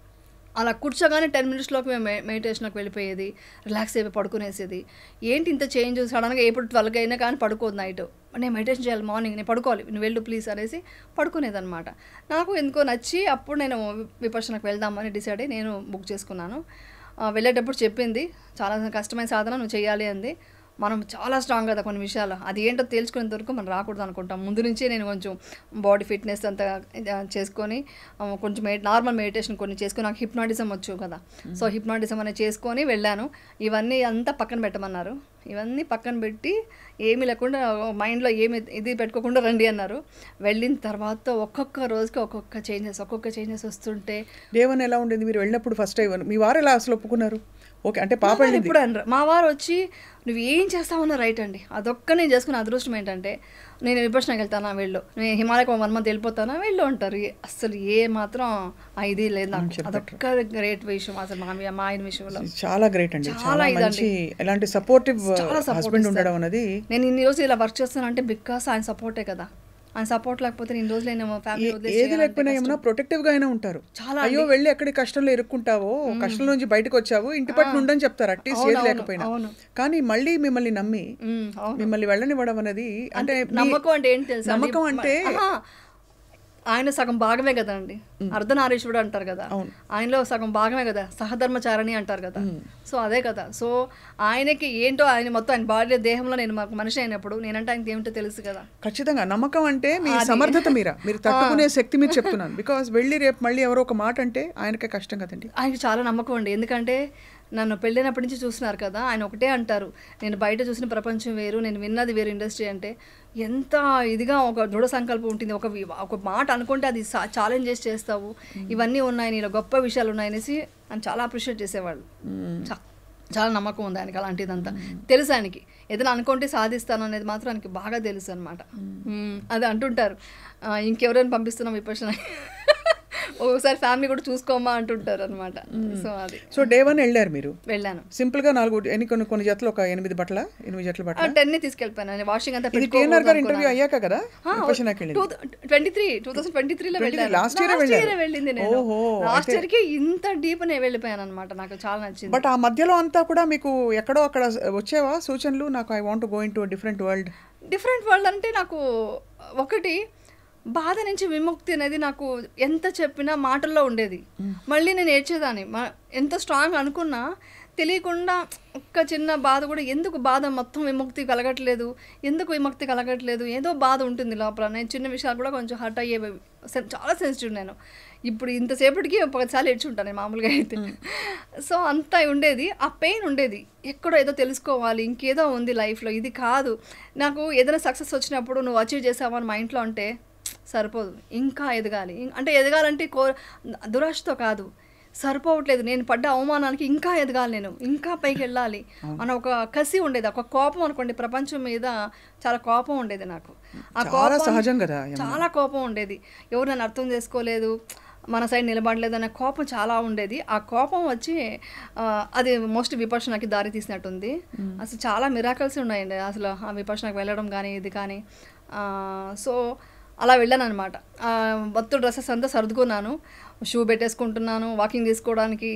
అలా కూర్చోగానే టెన్ మినిట్స్లోకి మేము మె- మెడిటేషన్లోకి వెళ్ళిపోయేది రిలాక్స్ అయిపోయి పడుకునేసేది ఏంటి ఇంత చేంజ్ సడన్గా ఎప్పుడు ట్వెల్వ్కి అయినా కానీ పడుకోదు నైట్ నేను మెడిటేషన్ చేయాలి మార్నింగ్ నేను పడుకోవాలి నువ్వు వెళ్ళు ప్లీజ్ అనేసి పడుకునేది అనమాట నాకు ఎందుకో నచ్చి అప్పుడు నేను విపర్శనకు వెళ్దామని డిసైడ్ అయ్యి నేను బుక్ చేసుకున్నాను ఆ, వెళ్ళేటప్పుడు చెప్పింది చాలా కష్టమైన సాధన నువ్వు చేయాలి అంది మనం చాలా స్ట్రాంగ్ కదా కొన్ని విషయాలు అది ఏంటో తేల్చుకునేంత వరకు మనం రాకూడదు అనుకుంటాం ముందు నుంచే నేను కొంచెం బాడీ ఫిట్నెస్ అంతా ఇది, ఆ, చేసుకొని ఆ, కొంచెం మె నార్మల్ మెడిటేషన్ కొన్ని చేసుకొని నాకు హిప్నాటిజం వచ్చు కదా సో హిప్నాటిజం అనేది చేసుకొని వెళ్ళాను ఇవన్నీ అంతా పక్కన పెట్టమన్నారు ఇవన్నీ పక్కన పెట్టి ఏమీ లేకుండా మైండ్లో ఏమి ఇది పెట్టుకోకుండా రండి అన్నారు వెళ్ళిన తర్వాత ఒక్కొక్క రోజుకి ఒక్కొక్క చేంజెస్ ఒక్కొక్క చేంజెస్ వస్తుంటే దేవన్ ఎలా ఉండేది మీరు వెళ్ళినప్పుడు ఫస్ట్ టైం మీ వారు ఎలా అసలు ఒప్పుకున్నారు ఓకే అంటే పాప వెళ్ళింది ఇప్పుడు అనరు మా వారు వచ్చి నువ్వు ఏం చేస్తావన్నా రైట్ అండి అదొక్క నేను చేసుకున్న అదృష్టం ఏంటంటే నేను విపక్షణకి వెళ్తానా వెళ్ళు నేను హిమాలయకు వన్ మంత్ వెళ్ళిపోతానా వెళ్ళు అంటారు ఏ- అసలు ఏ మాత్రం ఆ ఇది లేదు నాకు అదొక్క గ్రేట్ విషయం అసలు మా మా ఆయన విషయంలో చాలా గ్రేట్ అండి చాలా చాలా ఇదండి. మంచి ఎలాంటి సపోర్టివ్ చాలా support హస్బెండ్ ఇస్తారు. ఉండడం అనేది నేను ఇన్ని రోజులు ఇలా వర్క్ చేస్తానంటే బికాస్ ఆయన సపోర్టే కదా ఆయన సపోర్ట్ లేకపోతే నేను ఇన్ని రోజులు నేను ఫ్యామిలీ ఏ- ఏది లేకపోయినా ఏమన్నా ప్రొటెక్టివ్ గా అయినా ఉంటారు చాలా అయ్యో వెళ్ళి ఎక్కడి కష్టంలో ఇరుక్కుంటావో కష్టం నుంచి బయటకు వచ్చావు ఇంటి పట్టు ఉండని చెప్తారు అట్లీస్ట్ ఏది అవును, లేకపోయినా అవును. కానీ మళ్ళీ మిమ్మల్ని నమ్మి అవును మిమ్మల్ని వెళ్ళనివ్వడం అనేది అంటే మీ- నమ్మకం అంటే ఏంటి తెలుసా అండి? నమ్మకం అంటే ఆహా. ఆయన సగం భాగమే కదా అండి అర్ధనారీశ్వరుడు అంటారు కదా ఆయనలో సగం భాగమే కదా సహధర్మచారణి అంటారు కదా సో అదే కదా సో ఆయనకి ఏంటో ఆయన మొత్తం ఆయన బాడీ దేహంలో నేను మాకు మనిషి అయినప్పుడు నేనంటే ఆయనకి ఏమిటో తెలుసు కదా ఖచ్చితంగా నమ్మకం అంటే మీ సమర్థత మీరా మీరు తట్టుకునే శక్తి మీరు చెప్తున్నాను బికాస్ వెళ్ళి రేపు మళ్ళీ ఎవరో ఒక మాట అంటే ఆయనకే కష్టం కదండి ఆయనకి చాలా నమ్మకం అండి ఎందుకంటే నన్ను పెళ్ళైనప్పటి నుంచి చూస్తున్నారు కదా ఆయన ఒకటే అంటారు నేను బయట చూసిన ప్రపంచం వేరు నేను విన్నది వేరు ఇండస్ట్రీ అంటే ఎంత ఇదిగా ఒక దృఢ సంకల్పం ఉంటుంది ఒక వి- ఒక మాట అనుకుంటే అది ఛాలెంజ్ చేసి చేస్తావు ఇవన్నీ ఉన్నాయి నీలో గొప్ప విషయాలు ఉన్నాయనేసి ఆయన చాలా అప్రిషియేట్ చేసేవాళ్ళు చా- చాలా నమ్మకం ఉంది ఆయనకి అలాంటిదంతా తెలుసు ఆయనకి ఏదైనా అనుకుంటే సాధిస్తాను అనేది మాత్రం ఆయనకి బాగా తెలుసు అనమాట అది అంటుంటారు "ఆ, ఇంకెవరైనా పంపిస్తున్నాం విపక్షణ ఒకసారి ఫ్యామిలీ కూడా చూసుకోమా అంటుంటారు అనమాట సో అది సో డే వన్ వెళ్ళారు మీరు వెళ్ళాను సింపుల్ గా నాలుగు ఎన్ని కొన్ని కొన్ని జతలు ఒక ఎనిమిది బట్టల ఎనిమిది జతల బట్టల టెన్ వాషింగ్ వాషింగ్ అంతా ఇది టీఎన్ఆర్ గారు ఇంటర్వ్యూ అయ్యాక కదా విపక్షణకి వెళ్ళింది twenty three two thousand twenty త్రీలో 23 వెళ్ళాను last year ఏ Last year వెళ్ళారు. ఏ వెళ్ళింది నేను ఓహో, లాస్ట్ ఇయర్ కి ఇంత డీప్ నేను వెళ్ళిపోయాను అనమాట నాకు చాలా నచ్చింది బట్ ఆ మధ్యలో అంతా కూడా మీకు ఎక్కడో అక్కడ వచ్చేవా సూచనలు నాకు I want go into different world different world అంటే నాకు ఒకటి బాధ నుంచి విముక్తి అనేది నాకు ఎంత చెప్పినా మాటల్లో ఉండేది మళ్ళీ నేను ఏడ్చేదాన్ని మ- ఎంత స్ట్రాంగ్ అనుకున్నా తెలియకుండా ఒక్క చిన్న బాధ కూడా ఎందుకు బాధ మొత్తం విముక్తి కలగట్లేదు ఎందుకు విముక్తి కలగట్లేదు ఏదో బాధ ఉంటుంది లోపల నేను చిన్న విషయాలు కూడా కొంచెం హర్ట్ అయ్యే సెన్- చాలా సెన్సిటివ్ నేను ఇప్పుడు ఇంతసేపటికి ఒక పదిసార్లు ఏడ్చుంటాను నేను మామూలుగా అయితే సో అంత ఉండేది ఆ పెయిన్ ఉండేది ఎక్కడో ఏదో తెలుసుకోవాలి ఇంకేదో ఉంది లైఫ్లో ఇది కాదు నాకు ఏదైనా సక్సెస్ వచ్చినప్పుడు నువ్వు అచీవ్ చేసావని మా ఇంట్లో అంటే సరిపోదు ఇంకా ఎదగాలి ఇం- అంటే ఎదగాలంటే కో దురాశతో కాదు సరిపోవట్లేదు నేను పడ్డ అవమానానికి ఇంకా ఎదగాలి నేను ఇంకా పైకి వెళ్ళాలి అన్న ఒక కసి ఉండేది ఒక కోపం అనుకోండి ప్రపంచం మీద చాలా కోపం ఉండేది నాకు ఆ చాలా కోపం సహజం కదా, యమున. చాలా కోపం ఉండేది ఎవరు నన్ను అర్థం చేసుకోలేదు మన సైడ్ నిలబడలేదు అనే కోపం చాలా ఉండేది ఆ కోపం వచ్చి ఆ, అది మోస్ట్ విపక్షణకి దారి తీసినట్టుంది అసలు చాలా మిరాకల్స్ ఉన్నాయండి అసలు ఆ విపక్షణకు వెళ్ళడం కానీ ఇది కానీ ఆ, సో అలా వెళ్ళాను అనమాట మొత్తం డ్రెస్సెస్ అంతా సర్దుకున్నాను షూ పెట్టేసుకుంటున్నాను వాకింగ్ తీసుకోవడానికి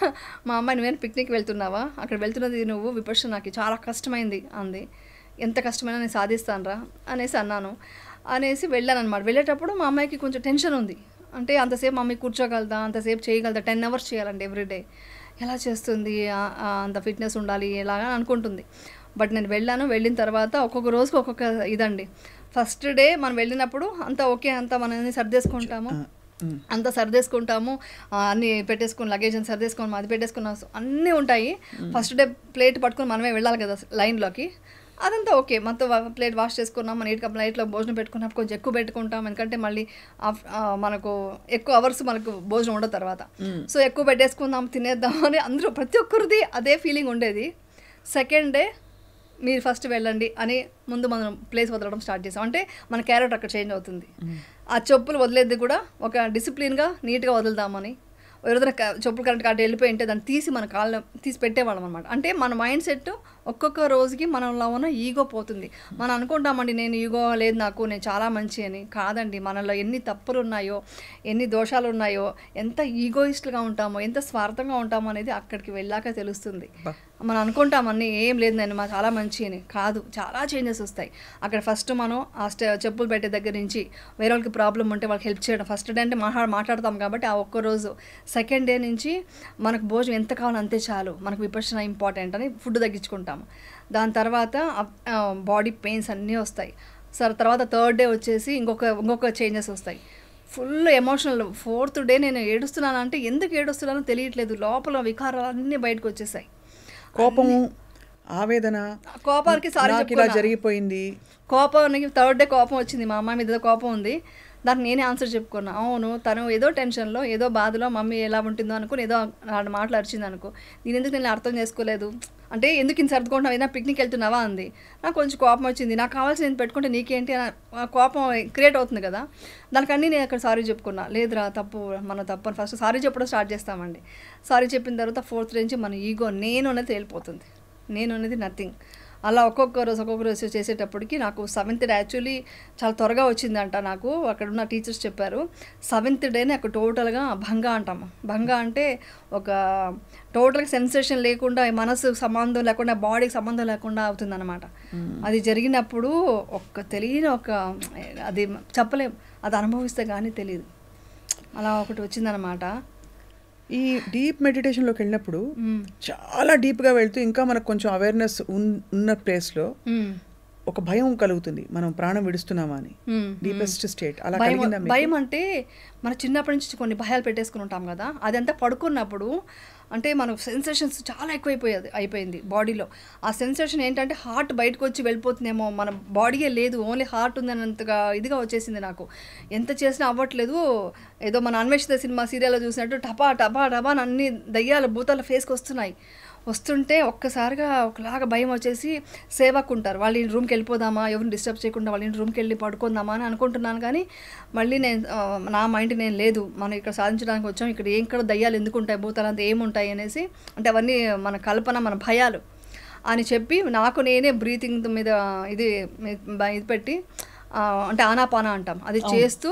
మా అమ్మాయి నువ్వేనా పిక్నిక్ వెళ్తున్నావా అక్కడ వెళ్తున్నది నువ్వు విపక్షణకి చాలా కష్టమైంది అంది ఎంత కష్టమైనా నేను సాధిస్తానురా అనేసి అన్నాను అనేసి వెళ్ళాను అనమాట వెళ్ళేటప్పుడు మా అమ్మాయికి కొంచెం టెన్షన్ ఉంది అంటే అంతసేపు మమ్మీ కూర్చోగలదా అంతసేపు చేయగలదా టెన్ అవర్స్ చేయాలండి ఎవ్రీడే ఎలా చేస్తుంది ఆ- ఆ అంత ఫిట్నెస్ ఉండాలి ఎలాగా అనుకుంటుంది బట్ నేను వెళ్ళాను వెళ్ళిన తర్వాత ఒక్కొక్క రోజుకి ఒక్కొక్క ఇదండి ఫస్ట్ డే మనం వెళ్ళినప్పుడు అంతా ఓకే అంతా మనం అన్ని సర్దేసుకుంటాము అంతా సర్దేసుకుంటాము ఆ, అన్ని పెట్టేసుకుని లగేజ్ అని సర్దేసుకొని అది పెట్టేసుకున్నాం అన్నీ ఉంటాయి ఫస్ట్ డే ప్లేట్ పట్టుకొని మనమే వెళ్ళాలి కదా లైన్లోకి అదంతా ఓకే మొత్తం ప్లేట్ వాష్ చేసుకున్నాం మన నీట్గా ప్లేట్లో భోజనం పెట్టుకున్నప్పుడు కొంచెం ఎక్కువ పెట్టుకుంటాం ఎందుకంటే మళ్ళీ ఆఫ్- ఆ, మనకు ఎక్కువ అవర్స్ మనకు భోజనం ఉండదు తర్వాత సో ఎక్కువ పెట్టేసుకుందాం తినేద్దాం అని అందరూ ప్రతి ఒక్కరిది అదే ఫీలింగ్ ఉండేది సెకండ్ డే మీరు ఫస్ట్ వెళ్ళండి అని ముందు మనం ప్లేస్ వదలడం స్టార్ట్ చేసాం అంటే మన క్యారెక్టర్ అక్కడ చేంజ్ అవుతుంది ఆ చెప్పులు వదిలేది కూడా ఒక డిసిప్లిన్గా నీట్గా వదులుదామని ఎవరైనా క- చెప్పులు కరెక్ట్ అటు వెళ్ళిపోయి ఉంటే దాన్ని తీసి మన కాళ్ళ తీసి పెట్టేవాళ్ళం అనమాట అంటే మన మైండ్ సెట్ ఒక్కొక్క రోజుకి మనలో ఉన్న ఈగో పోతుంది మనం అనుకుంటామండి నేను ఈగో లేదు నాకు నేను చాలా మంచి అని కాదండి మనలో ఎన్ని తప్పులు ఉన్నాయో ఎన్ని దోషాలు ఉన్నాయో ఎంత ఈగోయిస్ట్గా ఉంటామో ఎంత స్వార్థంగా ఉంటామో అనేది అక్కడికి వెళ్ళాక తెలుస్తుంది మనం అనుకుంటాం అన్నీ ఏం లేదు నేను మా చాలా మంచి అని కాదు చాలా చేంజెస్ వస్తాయి అక్కడ ఫస్ట్ మనం ఆ స్టె చెప్పులు పెట్టే దగ్గర నుంచి వేరే వాళ్ళకి ప్రాబ్లం ఉంటే వాళ్ళకి హెల్ప్ చేయడం ఫస్ట్ డే అంటే మాట్లా మాట్లాడతాం కాబట్టి ఆ ఒక్క రోజు సెకండ్ డే నుంచి మనకు భోజనం ఎంత కావాలో అంతే చాలు మనకు విపక్షణ ఇంపార్టెంట్ అని ఫుడ్ తగ్గించుకుంటాం ఉంటాము దాని తర్వాత బాడీ పెయిన్స్ అన్నీ వస్తాయి సరే తర్వాత థర్డ్ డే వచ్చేసి ఇంకొక ఇంకొక చేంజెస్ వస్తాయి ఫుల్ ఎమోషనల్ ఫోర్త్ డే నేను ఏడుస్తున్నాను అంటే ఎందుకు ఏడుస్తున్నానో తెలియట్లేదు లోపల వికారాలు అన్నీ బయటకు వచ్చేసాయి కోపము ఆవేదన కోపానికి సారీ నాకు ఇలా జరిగిపోయింది కోపానికి థర్డ్ డే కోపం వచ్చింది మా అమ్మాయి మీద ఏదో కోపం ఉంది దానికి నేనే ఆన్సర్ చెప్పుకున్నా అవును తను ఏదో టెన్షన్లో ఏదో బాధలో మమ్మీ ఎలా ఉంటుందో అనుకుని ఏదో రెండు మాటలు అరిచింది అనుకో నేను ఎందుకు నేను అర్థం చేసుకోలేదు అంటే ఎందుకు ఇంత సర్దుకుంటున్నావు ఏదైనా పిక్నిక్ వెళ్తున్నావా అంది నాకు కొంచెం కోపం వచ్చింది నాకు కావాల్సి నేను పెట్టుకుంటే నీకేంటి అని ఆ కోపం క్రియేట్ అవుతుంది కదా దానికన్నీ నేను అక్కడ సారీ చెప్పుకున్నా లేదురా తప్పు మన తప్పు ఫస్ట్ సారీ చెప్పడం స్టార్ట్ చేస్తామండి సారీ చెప్పిన తర్వాత ఫోర్త్ నుంచి మన ఈగో నేను అనేది తేలిపోతుంది నేను అనేది నథింగ్ అలా ఒక్కొక్క రోజు ఒక్కొక్క రోజు చేసేటప్పటికి నాకు సెవెంత్ డే యాక్చువల్లీ చాలా త్వరగా వచ్చిందంట నాకు అక్కడ ఉన్న టీచర్స్ చెప్పారు సెవెంత్ డేనే అక్కడ టోటల్గా భంగ అంటాము భంగ అంటే ఒక టోటల్గా సెన్సేషన్ లేకుండా ఈ మనసు సంబంధం లేకుండా బాడీకి సంబంధం లేకుండా అవుతుందన్నమాట అది జరిగినప్పుడు ఒక్క తెలియని ఒక అది చెప్పలేం అది అనుభవిస్తే కానీ తెలియదు అలా ఒకటి వచ్చిందనమాట ఈ డీప్ మెడిటేషన్లోకి వెళ్ళినప్పుడు చాలా డీప్గా వెళ్తూ ఇంకా మనకు కొంచెం అవేర్నెస్ ఉన్న ప్లేస్లో ఒక భయం కలుగుతుంది మనం ప్రాణం విడుస్తున్నామా అని డీపెస్ట్ స్టేట్ అలా భయం కలిగిందా మీకు? భయం అంటే మన చిన్నప్పటి నుంచి కొన్ని భయాలు పెట్టేసుకుని ఉంటాం కదా అదంతా పడుకున్నప్పుడు అంటే మనకు సెన్సేషన్స్ చాలా ఎక్కువైపోయేది అయిపోయింది బాడీలో ఆ సెన్సేషన్ ఏంటంటే హార్ట్ బయటకు వచ్చి వెళ్ళిపోతుందేమో మన బాడీయే లేదు ఓన్లీ హార్ట్ ఉందన్నంతగా ఇదిగా వచ్చేసింది నాకు ఎంత చేసినా అవ్వట్లేదు ఏదో మన అన్వేషిత సినిమా సీరియల్లో చూసినట్టు టపా టపా టపా అని అన్ని దయ్యాలు భూతాల ఫేస్కి వస్తున్నాయి వస్తుంటే ఒక్కసారిగా ఒకలాగా భయం వచ్చేసి సేవకు ఉంటారు వాళ్ళ ఇంటి రూమ్కి వెళ్ళిపోదామా ఎవరిని డిస్టర్బ్ చేయకుండా వాళ్ళ ఇంటి రూమ్కి వెళ్ళి పడుకుందామా అని అనుకుంటున్నాను కానీ మళ్ళీ నేను ఆ, నా మైండ్ నేను లేదు మనం ఇక్కడ సాధించడానికి వచ్చాం ఇక్కడ ఏం ఇక్కడ దయ్యాలు ఎందుకు ఉంటాయి భూతాలు అంతా ఏముంటాయి అనేసి అంటే అవన్నీ మన కల్పన మన భయాలు అని చెప్పి నాకు నేనే బ్రీతింగ్ మీద ఇది ఇది పెట్టి ఆ, అంటే ఆనాపానా అంటాం అది చేస్తూ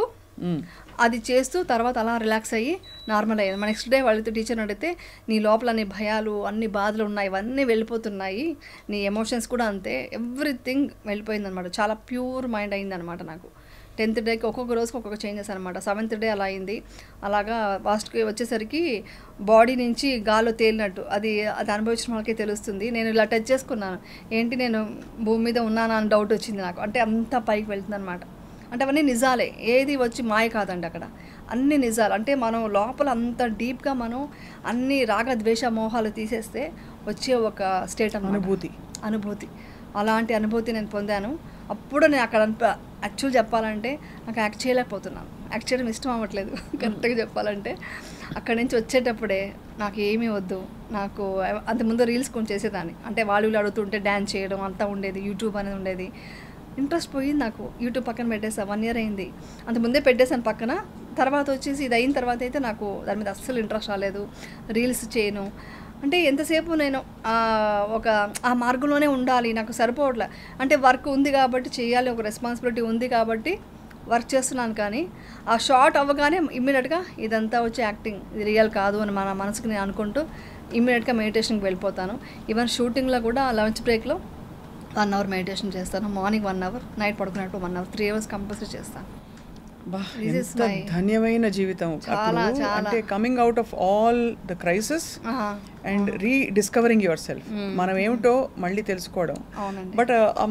అది చేస్తూ తర్వాత అలా రిలాక్స్ అయ్యి నార్మల్ అయ్యింది మన నెక్స్ట్ డే వాళ్ళతో టీచర్ని అడిగితే నీ లోపల అన్ని భయాలు అన్ని బాధలు ఉన్నాయి ఇవన్నీ వెళ్ళిపోతున్నాయి నీ ఎమోషన్స్ కూడా అంతే ఎవ్రీథింగ్ వెళ్ళిపోయింది అనమాట చాలా ప్యూర్ మైండ్ అయిందనమాట నాకు టెన్త్ డేకి ఒక్కొక్క రోజుకి ఒక్కొక్క చేంజెస్ అనమాట సెవెంత్ డే అలా అయింది అలాగా లాస్ట్కి వచ్చేసరికి బాడీ నుంచి గాల్లో తేలినట్టు అది అది అనుభవించిన వాళ్ళకే తెలుస్తుంది నేను ఇలా టచ్ చేసుకున్నాను ఏంటి నేను భూమి మీద ఉన్నానా అని డౌట్ వచ్చింది నాకు అంటే అంత పైకి వెళ్తుంది అనమాట అంటే అవన్నీ నిజాలే ఏది వచ్చి మాయ కాదండి అక్కడ అన్ని నిజాలు అంటే మనం లోపల అంత డీప్గా మనం అన్ని రాగ ద్వేష మోహాలు తీసేస్తే వచ్చే ఒక స్టేట్ అన్నమాట అనుభూతి. అనుభూతి అలాంటి అనుభూతి నేను పొందాను అప్పుడు నేను అక్కడ యాక్చువల్ చెప్పాలంటే నాకు యాక్ట్ చేయలేకపోతున్నాను యాక్ట్ చేయడం ఇష్టం అవ్వట్లేదు కరెక్ట్గా చెప్పాలంటే అక్కడి నుంచి వచ్చేటప్పుడే నాకు ఏమీ వద్దు నాకు అంతకుముందు రీల్స్ కొంచెం చేసేదాన్ని అంటే వాళ్ళు వీళ్ళు అడుగుతుంటే డ్యాన్స్ చేయడం అంతా ఉండేది యూట్యూబ్ అనేది ఉండేది ఇంట్రెస్ట్ పోయింది నాకు యూట్యూబ్ పక్కన పెట్టేసా వన్ ఇయర్ అయింది అంత ముందే పెట్టేశాను పక్కన తర్వాత వచ్చేసి ఇది అయిన తర్వాత అయితే నాకు దాని మీద అస్సలు ఇంట్రెస్ట్ రాలేదు రీల్స్ చేయను అంటే ఎంతసేపు నేను ఆ, ఒక ఆ మార్గంలోనే ఉండాలి నాకు సరిపోవట్లే అంటే వర్క్ ఉంది కాబట్టి చేయాలి ఒక రెస్పాన్సిబిలిటీ ఉంది కాబట్టి వర్క్ చేస్తున్నాను కానీ ఆ షార్ట్ అవ్వగానే ఇమ్మీడియట్గా ఇదంతా వచ్చి యాక్టింగ్ ఇది రియల్ కాదు అని మన మనసుకు నేను అనుకుంటూ ఇమ్మీడియట్గా మెడిటేషన్కి వెళ్ళిపోతాను ఈవెన్ షూటింగ్లో కూడా లంచ్ బ్రేక్లో వన్ అవర్ మెడిటేషన్ చేస్తాను మార్నింగ్ వన్ అవర్ నైట్ పడుకున్నట్టు one hour three hours compulsory చేస్తాను బా, This is ఎంత my- ధన్యమైన జీవితం చాలా, అప్పుడు చాలా. అంటే coming out of all the crisis ఆహా. And rediscovering yourself మనం ఏమిటో మళ్ళీ తెలుసుకోవడం అవునండి బట్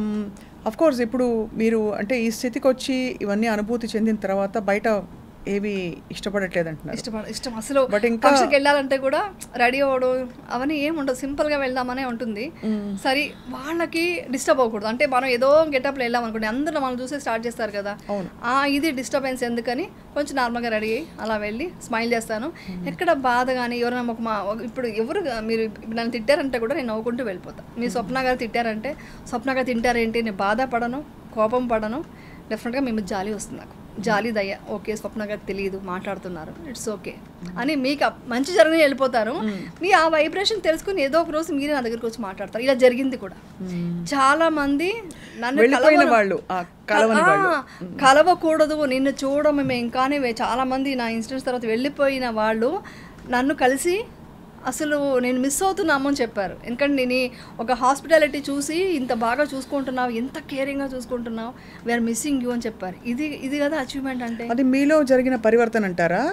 అఫ్ కోర్స్ ఇప్పుడు మీరు అంటే ఈ స్థితికి వచ్చి ఇవన్నీ అనుభూతి చెందిన తర్వాత బయట ఏవి ఇష్టపడట్లేదు అంటున్నారు ఇష్టపడ ఇష్టం అసలు But ఇంకా- ఫంక్షన్కి వెళ్ళాలంటే కూడా రెడీ అవ్వడం అవన్నీ ఏం ఉండదు సింపుల్గా వెళ్దామనే ఉంటుంది సరే వాళ్ళకి డిస్టర్బ్ అవ్వకూడదు అంటే మనం ఏదో గెటప్లో వెళ్ళాం అనుకోండి అందరూ మనం చూసే స్టార్ట్ చేస్తారు కదా అవును. ఆ ఇది డిస్టర్బెన్స్ ఎందుకని కొంచెం నార్మల్గా రెడీ అయ్యి అలా వెళ్ళి స్మైల్ చేస్తాను ఎక్కడ బాధ కానీ ఎవరైనా ఒక మా ఇప్పుడు ఎవరు మీరు ఇప్పుడు నన్ను తిట్టారంటే కూడా నేను నవ్వుకుంటూ వెళ్ళిపోతాను మీ స్వప్న గారు తిట్టారంటే స్వప్న గారు తింటారేంటి నేను బాధపడను కోపం పడను డెఫినెట్గా మేము జాలి వస్తుంది నాకు జాలి దయ ఓకే స్వప్న గారు తెలియదు మాట్లాడుతున్నారు ఇట్స్ ఓకే అని మీకు అప్- మంచి జరగని వెళ్ళిపోతారు మీ ఆ వైబ్రేషన్ తెలుసుకుని ఏదో ఒక రోజు మీరే నా దగ్గరికి వచ్చి మాట్లాడతారు ఇలా జరిగింది కూడా చాలా మంది నన్ను వెళ్ళిపోయిన కలవరు. వాళ్ళు, ఆ కలవని ఆ, వాళ్ళు. కలవకూడదు నిన్ను చూడడం మేము ఇంకానే వే- చాలా మంది నా ఇన్సిడెంట్స్ తర్వాత వెళ్ళిపోయిన వాళ్ళు నన్ను కలిసి అసలు నేను మిస్ అవుతున్నాము అని చెప్పారు ఎందుకంటే నేను ఈ ఒక హాస్పిటాలిటీ చూసి ఇంత బాగా చూసుకుంటున్నావు ఎంత కేరింగ్గా చూసుకుంటున్నావు వీఆర్ మిస్సింగ్ యూ అని చెప్పారు ఇది ఇది కదా అచీవ్మెంట్ అంటే అది మీలో జరిగిన పరివర్తన అంటారా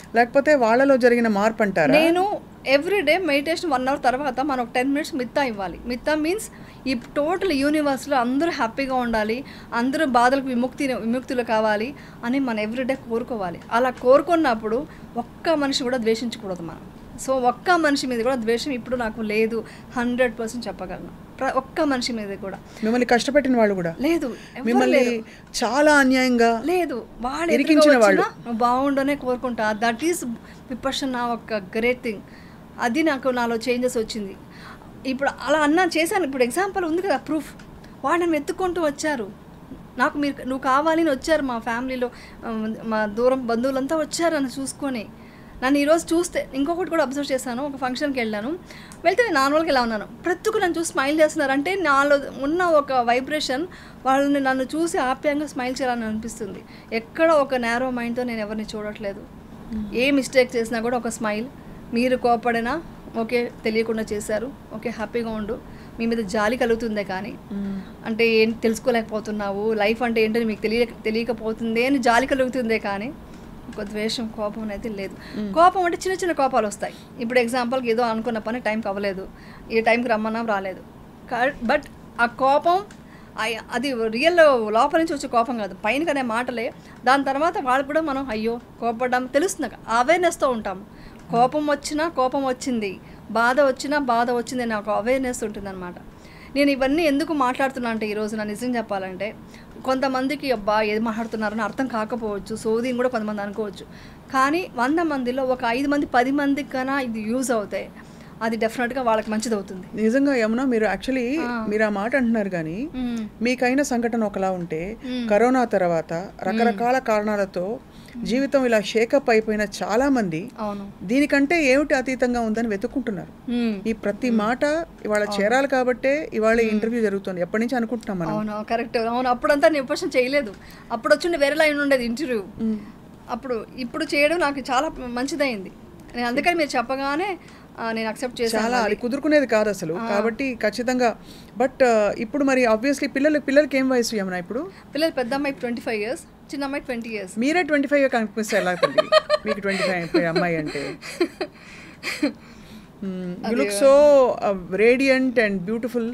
లేకపోతే వాళ్ళలో జరిగిన మార్పు అంటారా నేను ఎవ్రీడే మెడిటేషన్ వన్ అవర్ తర్వాత మనం ఒక టెన్ మినిట్స్ మిత్తా ఇవ్వాలి మిత్తా మీన్స్ ఈ టోటల్ యూనివర్స్లో అందరూ హ్యాపీగా ఉండాలి అందరూ బాధలకు విముక్తి విముక్తులు కావాలి అని మనం ఎవ్రీడే కోరుకోవాలి అలా కోరుకున్నప్పుడు ఒక్క మనిషి కూడా ద్వేషించకూడదు మనం సో ఒక్క మనిషి మీద కూడా ద్వేషం ఇప్పుడు నాకు లేదు హండ్రెడ్ పర్సెంట్ చెప్పగలను ప్ర- ఒక్క మనిషి మీద కూడా మిమ్మల్ని కష్టపెట్టిన వాళ్ళు కూడా లేదు ఎవ్వరు మిమ్మల్ని లేరు. చాలా అన్యాయంగా లేదు వాళ్ళు ఇరికించిన ఎదురుగా వాళ్ళు. వచ్చినా నువ్వు బాగుండనే కోరుకుంటా దట్ ఈస్ విపర్షన్ నా ఒక గ్రేట్ థింగ్ అది నాకు నాలో చేంజెస్ వచ్చింది ఇప్పుడు అలా అన్నా చేశాను ఇప్పుడు ఎగ్జాంపుల్ ఉంది కదా ప్రూఫ్ వాడు నన్ను ఎత్తుకుంటూ వచ్చారు నాకు మీరు నువ్వు కావాలి అని వచ్చారు మా ఫ్యామిలీలో ఆ, మా దూరం బంధువులంతా వచ్చారు నన్ను చూసుకొని నన్ను ఈరోజు చూస్తే ఇంకొకటి కూడా అబ్జర్వ్ చేశాను ఒక ఫంక్షన్కి వెళ్ళాను వెళ్తే నేను నార్మల్గా ఇలా ఉన్నాను ప్రతి ఒక్కరు నన్ను చూసి స్మైల్ చేస్తున్నారు అంటే నాలో ఉన్న ఒక వైబ్రేషన్ వాళ్ళని నన్ను చూసి ఆప్యాయంగా స్మైల్ చేయాలని అనిపిస్తుంది ఎక్కడ ఒక నేరో మైండ్తో నేను ఎవరిని చూడట్లేదు ఏ మిస్టేక్ చేసినా కూడా ఒక స్మైల్ మీరు కోపడినా ఓకే తెలియకుండా చేశారు ఓకే హ్యాపీగా ఉండు మీ మీద జాలి కలుగుతుందే కానీ అంటే ఏం తెలుసుకోలేకపోతున్నావు లైఫ్ అంటే ఏంటని మీకు తెలియ తెలియకపోతుంది అని జాలి కలుగుతుందే కానీ ఒక ద్వేషం కోపం అనేది లేదు కోపం అంటే చిన్న చిన్న కోపాలు వస్తాయి ఇప్పుడు ఎగ్జాంపుల్కి ఏదో అనుకున్న పని టైంకి అవ్వలేదు ఈ టైంకి రమ్మన్నా రాలేదు బట్ ఆ కోపం ఆ- అది రియల్ లోపల నుంచి వచ్చే కోపం కాదు పైన అనే మాటలే దాని తర్వాత వాళ్ళు కూడా మనం అయ్యో కోపడ్డాం తెలుస్తుంది అవేర్నెస్తో ఉంటాం కోపం వచ్చినా కోపం వచ్చింది బాధ వచ్చినా బాధ వచ్చింది అనే ఒక అవేర్నెస్ ఉంటుందన్నమాట నేను ఇవన్నీ ఎందుకు మాట్లాడుతున్నా అంటే ఈరోజు నా నిజం చెప్పాలంటే కొంతమందికి అబ్బా ఏది మాట్లాడుతున్నారని అర్థం కాకపోవచ్చు సోదీని కూడా కొంతమంది అనుకోవచ్చు కానీ వంద మందిలో ఒక ఐదు మంది పది మందికి కన్నా ఇది యూజ్ అవుతాయి అది డెఫినెట్గా వాళ్ళకి మంచిది అవుతుంది నిజంగా యమున మీరు యాక్చువల్లీ మీరు ఆ మాట అంటున్నారు కానీ మ్మ్. మీకైన సంఘటన ఒకలా ఉంటే కరోనా తర్వాత రకరకాల కారణాలతో జీవితం ఇలా షేకప్ అయిపోయిన చాలా మంది అవును దీనికంటే ఏమిటి అతీతంగా ఉందని వెతుక్కుంటున్నారు మ్మ్. ఈ ప్రతి మాట ఇవాళ చేరాలి కాబట్టే ఇవాళ ఇంటర్వ్యూ జరుగుతుంది ఎప్పటి నుంచి అనుకుంటున్నాం మనం అవును కరెక్ట్ అవును అప్పుడంతా నేను క్వశ్చన్ చేయలేదు అప్పుడు వచ్చిండే వేరే లైన్ ఉండేది ఇంటర్వ్యూ అప్పుడు ఇప్పుడు చేయడం నాకు చాలా మంచిదైంది నేను అందుకని మీరు చెప్పగానే ఆ, నేను అక్సెప్ట్ చేశాను చాలా అది కుదురుకునేది కాదు అసలు కాబట్టి ఖచ్చితంగా బట్ ఇప్పుడు మరి ఆబ్వియస్లీ పిల్లలు పిల్లలకి ఏం వయసు యమున ఇప్పుడు పిల్లలు పెద్ద అమ్మాయి ట్వంటీ ఫైవ్ ఇయర్స్ చిన్న అమ్మాయి ట్వంటీ ఇయర్స్ మీరే ట్వంటీ ఫైవ్ కనిపిస్తారు ఎలా తల్లి మీకు ట్వంటీ ఫైవ్ అమ్మాయి అంటే you look so radiant and beautiful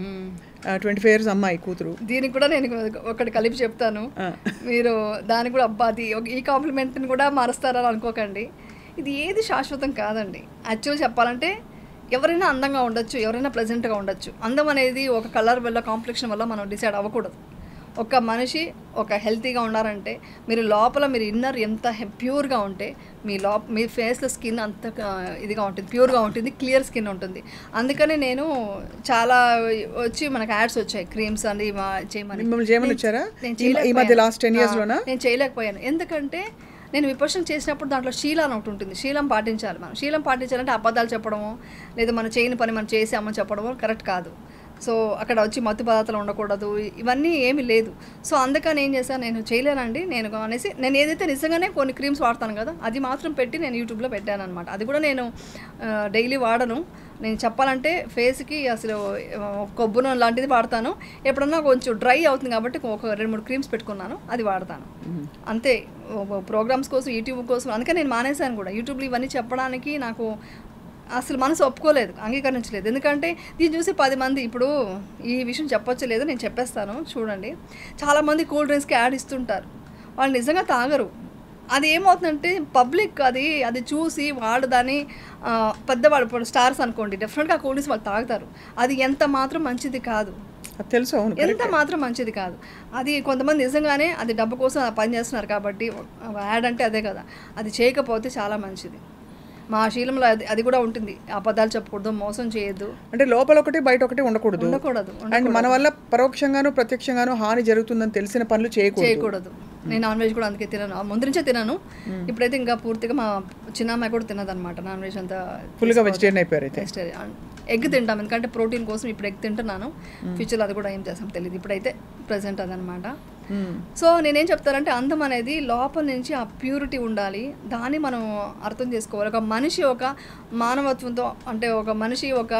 twenty five years అమ్మాయి కూతురు దీనికి కూడా నేను ఒకటి కలిపి చెప్తాను మీరు దానికి కూడా అబ్బా అది ఒక- ఈ కాంప్లిమెంట్ని కూడా మారుస్తారని అనుకోకండి ఇది ఏది శాశ్వతం కాదండి యాక్చువల్ చెప్పాలంటే ఎవరైనా అందంగా ఉండొచ్చు ఎవరైనా ప్లెజెంట్గా ఉండొచ్చు అందం అనేది ఒక కలర్ వల్ల కాంప్లెక్షన్ వల్ల మనం డిసైడ్ అవ్వకూడదు ఒక మనిషి ఒక హెల్తీగా ఉన్నారంటే మీరు లోపల మీరు ఇన్నర్ ఎంత ప్యూర్గా ఉంటే మీ లోప మీ ఫేస్లో స్కిన్ అంత ఆ, ఇదిగా ఉంటుంది ప్యూర్గా ఉంటుంది క్లియర్ స్కిన్ ఉంటుంది అందుకని నేను చాలా వచ్చి మనకు యాడ్స్ వచ్చాయి క్రీమ్స్ అని మా- చేయమని మిమ్మల్ని చేయమని వచ్చారా నేను ఈ- ఈ మధ్య చేయలేకపోయాను. లాస్ట్ టెన్ ఇయర్స్ ఆ, లోనా నేను చేయలేకపోయాను ఎందుకంటే నేను విపర్శన చేసినప్పుడు దాంట్లో శీలం అని ఒకటి ఉంటుంది శీలం పాటించాలి మనం శీలం పాటించాలంటే అబద్ధాలు చెప్పడము లేదా మన చేయని పని మనం చేసామని చెప్పడము కరెక్ట్ కాదు సో అక్కడ వచ్చి మత్తు పదార్థాలు ఉండకూడదు ఇవన్నీ ఏమీ లేదు సో అందుకని ఏం చేశాను నేను చేయలేనండి నేను అనేసి నేను ఏదైతే నిజంగానే కొన్ని క్రీమ్స్ వాడతాను కదా అది మాత్రం పెట్టి నేను యూట్యూబ్లో పెట్టాను అనమాట అది కూడా నేను డైలీ వాడను నేను చెప్పాలంటే ఫేస్కి అసలు ఆ, కొబ్బు నూనె లాంటిది వాడతాను ఎప్పుడన్నా కొంచెం డ్రై అవుతుంది కాబట్టి ఒక రెండు మూడు క్రీమ్స్ పెట్టుకున్నాను అది వాడతాను అంతే ప్రోగ్రామ్స్ కోసం యూట్యూబ్ కోసం అందుకే నేను మానేశాను కూడా యూట్యూబ్లో ఇవన్నీ చెప్పడానికి నాకు అసలు మనసు ఒప్పుకోలేదు అంగీకరించలేదు ఎందుకంటే దీన్ని చూసి పది మంది ఇప్పుడు ఈ విషయం చెప్పొచ్చు లేదో నేను చెప్పేస్తాను చూడండి చాలామంది కూల్ డ్రింక్స్కి యాడ్ ఇస్తుంటారు వాళ్ళు నిజంగా తాగరు అది ఏమవుతుందంటే పబ్లిక్ అది అది చూసి వాళ్ళు దాన్ని ఆ, పెద్దవాళ్ళు ఇప్పుడు స్టార్స్ అనుకోండి డెఫినెట్గా కూల్ డ్రింక్స్ వాళ్ళు తాగుతారు అది ఎంత మాత్రం మంచిది కాదు అది తెలుసు అవును ఎంత మాత్రం మంచిది కాదు అది కొంతమంది నిజంగానే అది డబ్బు కోసం అలా పని చేస్తున్నారు కాబట్టి యాడ్ అంటే అదే కదా అది చేయకపోతే చాలా మంచిది మా శీలంలో అది అది కూడా ఉంటుంది అబద్ధాలు చెప్పకూడదు మోసం చేయొద్దు అంటే లోపల ఒకటి బయట ఒకటి ఉండకూడదు ఉండకూడదు అండ్ మన వల్ల పరోక్షంగాను ప్రత్యక్షంగాను హాని జరుగుతుందని తెలిసిన పనులు చేయకూడదు చేయకూడదు నేను నాన్ వెజ్ కూడా అందుకే తినను ఆ ముందు నుంచే తినను ఇప్పుడైతే ఇంకా పూర్తిగా మా చిన్న అమ్మాయి కూడా తినదన్నమాట నాన్ వెజ్ అంతా ఫుల్గా వెజిటేరియన్ అయిపోయారు అయితే వెజిటేరియన్ ఎగ్ తింటాం ఎందుకంటే ప్రోటీన్ కోసం ఇప్పుడు ఎగ్ తింటున్నాను ఫ్యూచర్లో అది కూడా ఏం చేస్తాం తెలియదు ఇప్పుడైతే ప్రజెంట్ అదనమాట మ్మ్. సో నేనేం చెప్తానంటే అందం అనేది లోపల నుంచి ఆ ప్యూరిటీ ఉండాలి దాన్ని మనం అర్థం చేసుకోవాలి ఒక మనిషి ఒక మానవత్వంతో అంటే ఒక మనిషి ఒక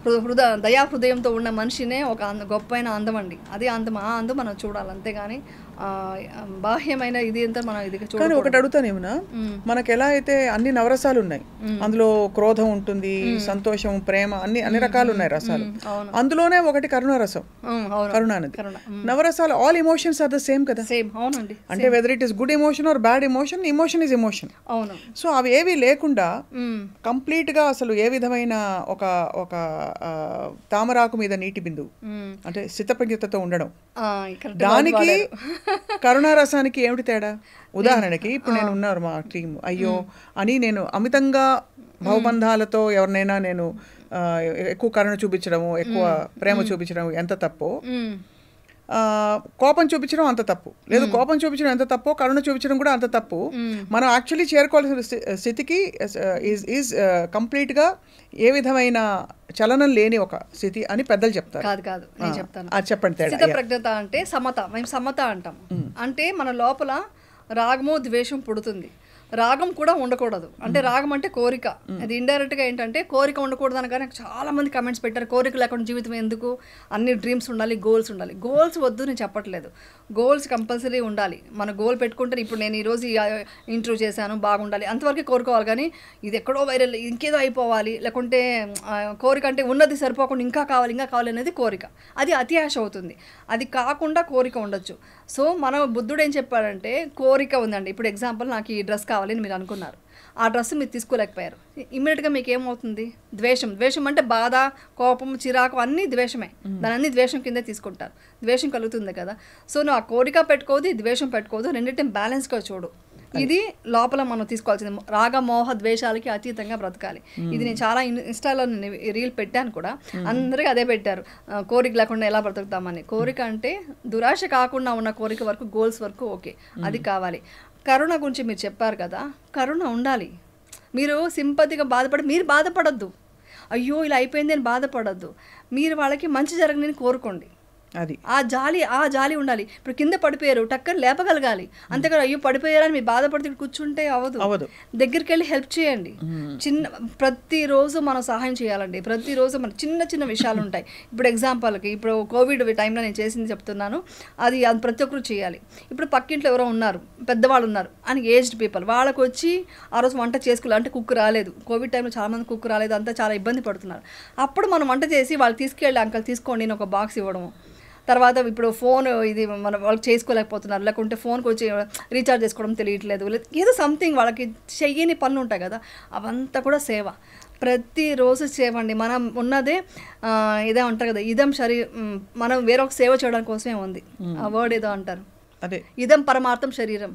హృ- హృద దయా హృదయంతో ఉన్న మనిషినే ఒక అంద గొప్పైన అందం అండి అదే అందం ఆ అందం మనం చూడాలి అంతేగాని ఆ, బాహ్యమైన ఇది అంతా మనం ఇది కానీ చూడాలి ఒకటి అడుగుతానేమన్నా మనకి ఎలా అయితే అన్ని నవరసాలు ఉన్నాయి అందులో క్రోధం ఉంటుంది సంతోషం ప్రేమ అన్ని అన్ని రకాలు ఉన్నాయి రసాలు అవును. అందులోనే ఒకటి కరుణారసం అవును కరుణానది కరుణ నవరసాలు all emotions are the same కదా సేమ్ అవునండి అంటే whether it is good emotion or bad emotion emotion is emotion అవును సో అవి ఏవి లేకుండా మ్మ్. కంప్లీట్ గా అసలు ఏ విధమైన ఒక ఒక ఆ, తామరాకు మీద నీటి బిందువు మ్మ్. అంటే స్థితప్రజ్ఞతతో ఉండడం ఆ, ఇక్కడ దానికి కరుణారసానికి ఏమిటి తేడా ఉదాహరణకి ఇప్పుడు నేను ఉన్నారు మా టీం అయ్యో అని నేను అమితంగా భవబంధాలతో ఎవరినైనా నేను ఆ, ఎక్కువ కరుణ చూపించడము ఎక్కువ ప్రేమ చూపించడం ఎంత తప్పో మ్మ్. ఆ, కోపం చూపించడం అంత తప్పు లేదు కోపం చూపించడం ఎంత తప్పో కరుణ చూపించడం కూడా అంత తప్పు మనం యాక్చువల్లీ చేరుకోవాల్సిన స్థి- స్థితికి ఈజ్ ఈజ్ కంప్లీట్గా ఏ విధమైన చలనం లేని ఒక స్థితి అని పెద్దలు చెప్తారు కాదు కాదు నేను చెప్తాను అది చెప్పండి తేడా స్థిత ప్రజ్ఞత అంటే సమత మేము సమత అంటాం అంటే మన లోపల రాగము ద్వేషం పుడుతుంది రాగం కూడా ఉండకూడదు అంటే రాగం అంటే కోరిక అది ఇండైరెక్ట్ గా ఏంటంటే కోరిక ఉండకూడదు అనగానే చాలా మంది కమెంట్స్ పెట్టారు కోరిక లేకుండా జీవితం ఎందుకు అన్ని డ్రీమ్స్ ఉండాలి గోల్స్ ఉండాలి గోల్స్ వద్దు నేను చెప్పట్లేదు గోల్స్ కంపల్సరీ ఉండాలి మన గోల్ పెట్టుకుంటే ఇప్పుడు నేను ఈరోజు ఇంటర్వ్యూ చేశాను బాగుండాలి అంతవరకే కోరుకోవాలి కానీ ఇది ఎక్కడో వైరల్ ఇంకేదో అయిపోవాలి లేకుంటే ఆ, కోరిక అంటే ఉన్నది సరిపోకుండా ఇంకా కావాలి ఇంకా కావాలి అనేది కోరిక అది అతి ఆశ అవుతుంది అది కాకుండా కోరిక ఉండొచ్చు సో మన బుద్ధుడు ఏం చెప్పాడంటే కోరిక ఉందండి ఇప్పుడు ఎగ్జాంపుల్ నాకు ఈ డ్రెస్ కావాలని మీరు అనుకున్నారు ఆ డ్రెస్ మీరు తీసుకోలేకపోయారు ఇమ్మీడియట్గా మీకు ఏమవుతుంది ద్వేషం ద్వేషం అంటే బాధ కోపం చిరాకు అన్నీ ద్వేషమే దాని అన్ని ద్వేషం కిందే తీసుకుంటారు ద్వేషం కలుగుతుంది కదా సో నువ్వు ఆ కోరిక పెట్టుకోదు ఈ ద్వేషం పెట్టుకోదు రెండింటిని బ్యాలెన్స్గా చూడు ఇది లోపల మనం తీసుకోవాల్సింది రాగ మోహ ద్వేషాలకి అతీతంగా బ్రతకాలి ఇది నేను చాలా ఇన్- ఇన్స్టాలో నేను రీల్ పెట్టాను కూడా అందరికీ అదే పెట్టారు ఆ, కోరిక లేకుండా ఎలా బ్రతుకుతామని కోరిక అంటే దురాశ కాకుండా ఉన్న కోరిక వరకు గోల్స్ వరకు ఓకే అది కావాలి కరుణ గురించి మీరు చెప్పారు కదా కరుణ ఉండాలి మీరు సింపతిగా బాధపడి మీరు బాధపడద్దు అయ్యో ఇలా అయిపోయింది అని బాధపడద్దు మీరు వాళ్ళకి మంచి జరగని కోరుకోండి అది ఆ జాలి ఆ జాలి ఉండాలి ఇప్పుడు కింద పడిపోయారు టక్కర్ లేపగలగాలి అంతేకాదు అయ్యో పడిపోయారని మీరు బాధపడితే ఇక్కడ కూర్చుంటే అవ్వదు అవ్వదు. దగ్గరికి వెళ్ళి హెల్ప్ చేయండి చిన్న ప్రతిరోజు మనం సహాయం చేయాలండి ప్రతిరోజు మన చిన్న చిన్న విషయాలు ఉంటాయి ఇప్పుడు ఎగ్జాంపుల్కి ఇప్పుడు కోవిడ్ టైంలో నేను చేసింది చెప్తున్నాను అది అది ప్రతి ఒక్కరు చేయాలి ఇప్పుడు పక్కింట్లో ఎవరో ఉన్నారు పెద్దవాళ్ళు ఉన్నారు అని ఏజ్డ్ పీపుల్ వాళ్ళకి వచ్చి ఆ రోజు వంట చేసుకోవాలి అంటే కుక్ రాలేదు కోవిడ్ టైంలో చాలా మంది కుక్ రాలేదు అంతా చాలా ఇబ్బంది పడుతున్నారు అప్పుడు మనం వంట చేసి వాళ్ళు తీసుకెళ్ళి అంకల్ తీసుకోండి నేను ఒక బాక్స్ ఇవ్వడము తర్వాత ఇప్పుడు ఫోన్ ఇది మన వాళ్ళు చేసుకోలేకపోతున్నారు లేకుంటే ఫోన్కి వచ్చి రీఛార్జ్ చేసుకోవడం తెలియట్లేదు లే- ఏదో సంథింగ్ వాళ్ళకి చెయ్యని పనులు ఉంటాయి కదా అవంతా కూడా సేవ ప్రతిరోజు సేవ అండి మనం ఉన్నదే ఆ, ఇదే అంటారు కదా ఇదం శరీ మ్, మనం వేరొక సేవ చేయడం కోసమే ఉంది ఆ వర్డ్ ఏదో అంటారు అదే ఇదం పరమార్థం శరీరం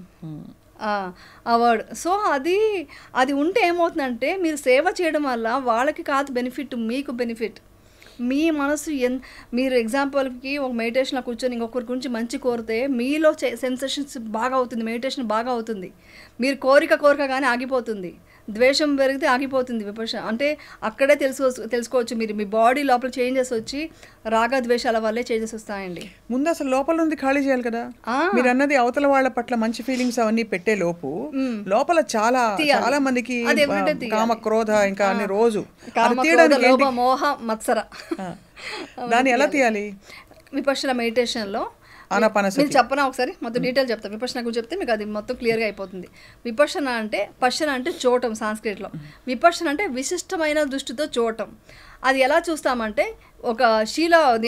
ఆ, ఆ వర్డ్ సో అది అది ఉంటే ఏమవుతుందంటే మీరు సేవ చేయడం వల్ల వాళ్ళకి కాదు బెనిఫిట్ మీకు బెనిఫిట్ మీ మనసు ఎన్ మీరు ఎగ్జాంపుల్కి ఒక మెడిటేషన్లో కూర్చొని ఇంకొకరి గురించి మంచి కోరితే మీలో సెన్సేషన్స్ బాగా అవుతుంది మెడిటేషన్ బాగా అవుతుంది మీరు కోరిక కోరిక కానీ ఆగిపోతుంది ద్వేషం పెరిగితే ఆగిపోతుంది విపక్ష అంటే అక్కడే తెలుసుకో తెలుసుకోవచ్చు మీరు మీ బాడీ లోపల చేంజెస్ వచ్చి రాగ ద్వేషాల వల్లే చేంజెస్ వస్తాయండి ముందు అసలు లోపల ఉంది ఖాళీ చేయాలి కదా ఆ. మీరు అన్నది అవతల వాళ్ళ పట్ల మంచి ఫీలింగ్స్ అవన్నీ పెట్టే లోపు లోపల చాలా చాలా మందికి అది everyday ఆ, తీయాలి. కామ క్రోధ ఇంకా అన్ని రోజు అది కామ క్రోధ తీయడానికి లోభ ఏంటి? మోహ మత్సర ఆ. దాన్ని ఎలా తీయాలి విపక్షణ మెడిటేషన్లో ఆనాపానసతి. మీరు చెప్పనా ఒకసారి మొత్తం డీటెయిల్ చెప్తా విపక్షణ గురించి చెప్తే మీకు అది మొత్తం క్లియర్గా అయిపోతుంది విపక్షణ అంటే పశ్చన అంటే చూడటం సాంస్క్రిట్లో విపక్షణ అంటే విశిష్టమైన దృష్టితో చూడటం అది ఎలా చూస్తామంటే ఒక శీల